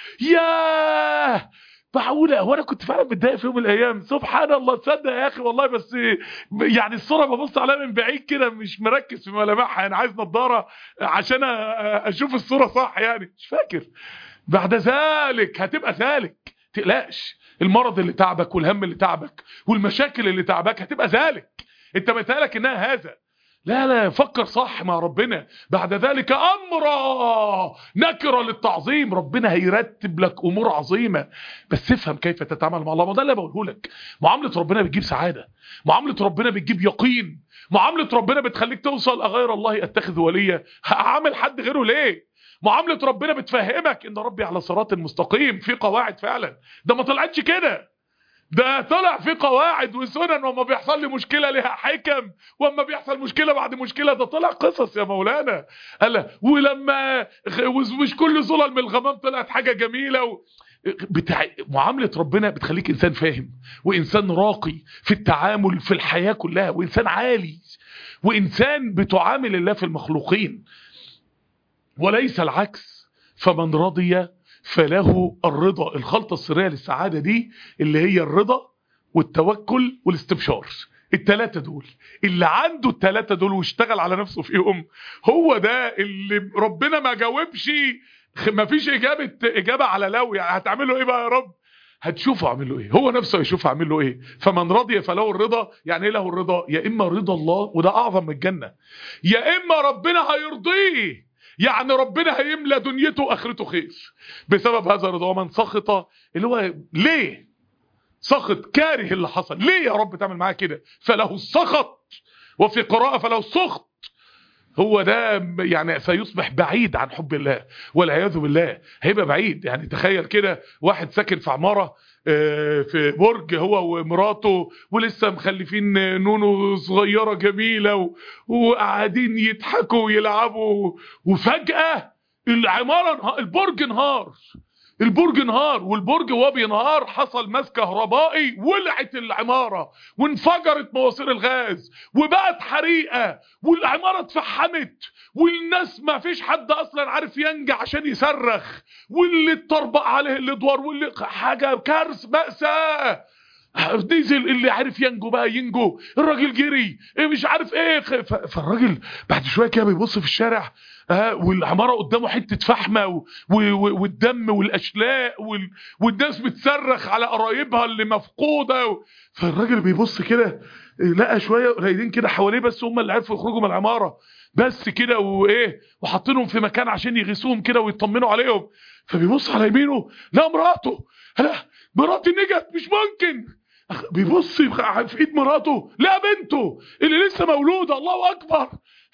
Speaker 1: ياه معقوله هو انا كنت فعلا متضايق في يوم من الايام سبحان الله تصدق يا اخي والله بس يعني الصوره ببص عليها من بعيد كده مش مركز في ملامحها انا عايز نظاره عشان اشوف الصوره صح يعني مش فاكر بعد ذلك هتبقى ذلك تقلقش المرض اللي تعبك والهم اللي تعبك والمشاكل اللي تعبك هتبقى ذلك انت متهيألك انها هذا لا لا فكر صح مع ربنا بعد ذلك أمرا نكرة للتعظيم ربنا هيرتب لك أمور عظيمة بس افهم كيف تتعامل مع الله ما ده اللي بقوله لك معاملة ربنا بتجيب سعادة معاملة ربنا بتجيب يقين معاملة ربنا بتخليك توصل أغير الله أتخذ وليا هعمل حد غيره ليه معاملة ربنا بتفهمك ان ربي على صراط مستقيم في قواعد فعلا ده ما طلعتش كده ده طلع في قواعد وسنن وما بيحصل لي مشكله لها حكم واما بيحصل مشكله بعد مشكله ده طلع قصص يا مولانا قال ولما مش كل ظلل من الغمام طلعت حاجه جميله و... بتاع معامله ربنا بتخليك انسان فاهم وانسان راقي في التعامل في الحياه كلها وانسان عالي وانسان بتعامل الله في المخلوقين وليس العكس فمن رضي فله الرضا الخلطة السرية للسعادة دي اللي هي الرضا والتوكل والاستبشار التلاتة دول اللي عنده التلاتة دول واشتغل على نفسه فيهم هو ده اللي ربنا ما جاوبش ما فيش إجابة, إجابة على لو يعني هتعمله ايه بقى يا رب هتشوفه اعمل له ايه هو نفسه هيشوف اعمل له ايه فمن رضي فله الرضا يعني ايه له الرضا يا اما رضا الله وده اعظم من الجنة يا اما ربنا هيرضيه يعني ربنا هيملى دنيته واخرته خير بسبب هذا الرضا ومن سخط اللي هو ليه سخط كاره اللي حصل ليه يا رب تعمل معاه كده فله السخط وفي قراءة فله السخط هو ده يعني سيصبح بعيد عن حب الله والعياذ بالله هيبقى بعيد يعني تخيل كده واحد ساكن في عمارة في برج هو ومراته ولسه مخلفين نونو صغيرة جميلة وقاعدين يضحكوا ويلعبوا وفجأة العمارة البرج انهار البرج انهار والبرج وهو بينهار حصل ماس كهربائي ولعت العمارة وانفجرت مواسير الغاز وبقت حريقة والعمارة اتفحمت والناس ما فيش حد اصلا عارف ينجع عشان يصرخ واللي اتطربق عليه الادوار واللي حاجة كارث مأساة نزل اللي عارف ينجو بقى ينجو الراجل جري إيه مش عارف ايه فالراجل بعد شويه كده بيبص في الشارع آه والعماره قدامه حته فحمه و... و... والدم والاشلاء وال... والناس بتصرخ على قرايبها اللي مفقوده و... فالراجل بيبص كده لقى شويه قليلين كده حواليه بس هم اللي عرفوا يخرجوا من العماره بس كده وايه وحاطينهم في مكان عشان يغيثوهم كده ويطمنوا عليهم فبيبص على يمينه لا مراته لا مراتي نجت مش ممكن بيبص في ايد مراته لا بنته اللي لسه مولوده الله اكبر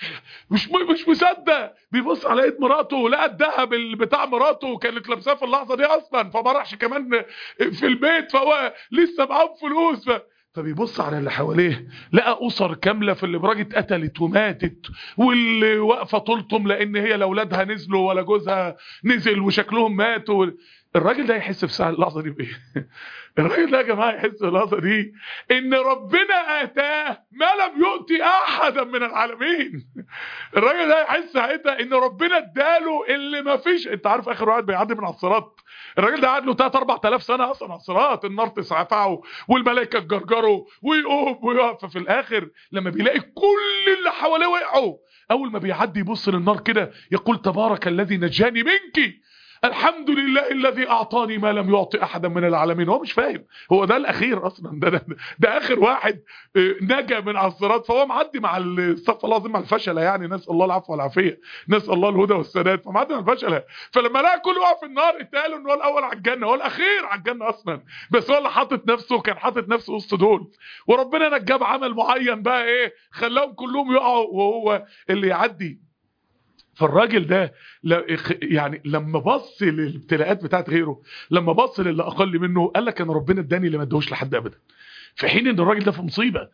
Speaker 1: مش مش مصدق بيبص على ايد مراته لقى الذهب بتاع مراته كانت لابساه في اللحظه دي اصلا فما راحش كمان في البيت فهو لسه معاه فلوس ف... فبيبص على اللي حواليه لقى اسر كامله في اللي براجة اتقتلت وماتت واللي واقفه طولتهم لان هي لا اولادها نزلوا ولا جوزها نزل وشكلهم ماتوا الراجل ده يحس في ساعه اللحظه دي بايه الراجل ده يا جماعه يحس في اللحظه دي ان ربنا اتاه ما لم يؤتي احدا من العالمين الراجل ده يحس ساعتها ان ربنا اداله اللي ما فيش انت عارف اخر واحد بيعدي من على الصراط الراجل ده قعد له 3 4000 سنه اصلا على الصراط النار تسعفعه والملائكه تجرجره ويقوم ويقف ففي الاخر لما بيلاقي كل اللي حواليه وقعوا اول ما بيعدي يبص للنار كده يقول تبارك الذي نجاني منك الحمد لله الذي اعطاني ما لم يعطي احدا من العالمين هو مش فاهم هو ده الاخير اصلا ده, ده, ده اخر واحد نجا من على الصراط فهو معدي مع استغفر الله العظيم مع الفشله يعني نسال الله العفو والعافيه نسال الله الهدى والسداد فمعدي مع الفشله فلما لقى كل واحد في النار اتقال ان هو الاول على الجنه هو الاخير على الجنه اصلا بس هو اللي حاطط نفسه كان حاطط نفسه وسط دول وربنا نجاه بعمل معين بقى ايه خلاهم كلهم يقعوا وهو اللي يعدي فالراجل ده يعني لما بص للابتلاءات بتاعت غيره لما بص للي اقل منه قال لك انا ربنا اداني اللي ما ادهوش لحد ابدا في حين ان الراجل ده في مصيبه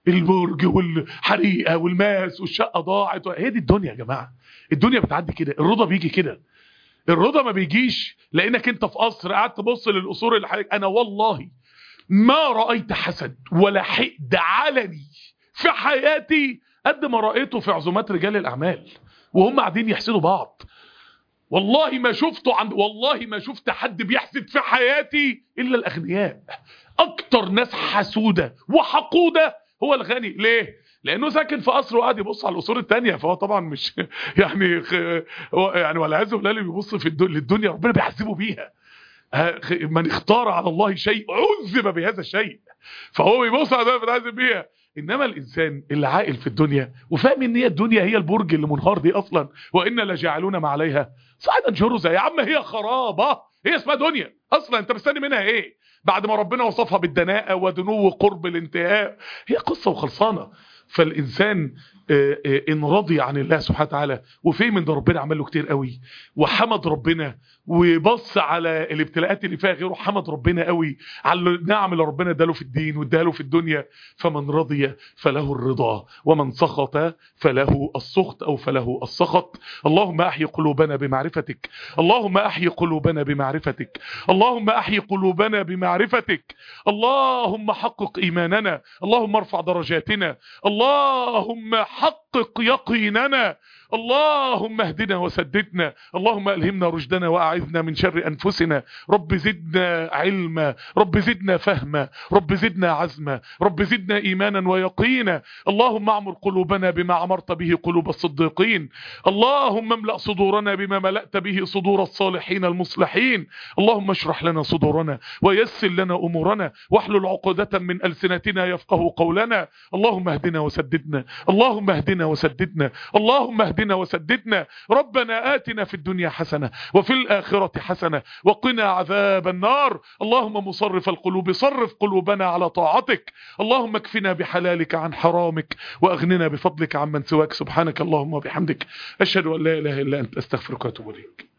Speaker 1: البرج والحريقه والماس والشقه ضاعت هي دي الدنيا يا جماعه الدنيا بتعدي كده الرضا بيجي كده الرضا ما بيجيش لانك انت في قصر قعدت تبص للقصور اللي حواليك انا والله ما رايت حسد ولا حقد علني في حياتي قد ما رايته في عزومات رجال الاعمال وهم قاعدين يحسدوا بعض والله ما شفته عند والله ما شفت حد بيحسد في حياتي الا الاغنياء اكتر ناس حسوده وحقوده هو الغني ليه لانه ساكن في قصر وقاعد يبص على القصور التانية فهو طبعا مش يعني هو يعني والعياذ بالله اللي بيبص في الدنيا ربنا بيحاسبه بيها من اختار على الله شيء عذب بهذا الشيء فهو بيبص على ده بيتعذب بيها انما الانسان اللي عاقل في الدنيا وفاهم ان هي الدنيا هي البرج اللي منهار دي اصلا وان لجاعلون ما عليها صعيدا جرزا يا عم هي خرابه هي اسمها دنيا اصلا انت مستني منها ايه بعد ما ربنا وصفها بالدناءه ودنو قرب الانتهاء هي قصه وخلصانه فالانسان ان رضي عن الله سبحانه وتعالى وفهم ان ربنا عمل له كتير قوي وحمد ربنا وبص على الابتلاءات اللي فيها غيره حمد ربنا قوي على النعم اللي ربنا اداله في الدين واداله في الدنيا فمن رضي فله الرضا ومن سخط فله السخط او فله السخط اللهم احي قلوبنا بمعرفتك اللهم احي قلوبنا بمعرفتك اللهم احي قلوبنا بمعرفتك اللهم حقق ايماننا اللهم ارفع درجاتنا اللهم حقق يقيننا اللهم اهدنا وسددنا اللهم ألهمنا رشدنا وأعذنا من شر أنفسنا رب زدنا علما رب زدنا فهما رب زدنا عزما رب زدنا إيمانا ويقينا اللهم اعمر قلوبنا بما عمرت به قلوب الصديقين اللهم املأ صدورنا بما ملأت به صدور الصالحين المصلحين اللهم اشرح لنا صدورنا ويسر لنا أمورنا واحلل عقدة من ألسنتنا يفقه قولنا اللهم اهدنا وسددنا اللهم اهدنا وسددنا اللهم اهدنا وسددنا ربنا آتنا في الدنيا حسنة وفي الآخرة حسنة وقنا عذاب النار اللهم مصرف القلوب صرف قلوبنا على طاعتك اللهم اكفنا بحلالك عن حرامك وأغننا بفضلك عمن سواك سبحانك اللهم وبحمدك أشهد أن لا إله إلا أنت أستغفرك وأتوب إليك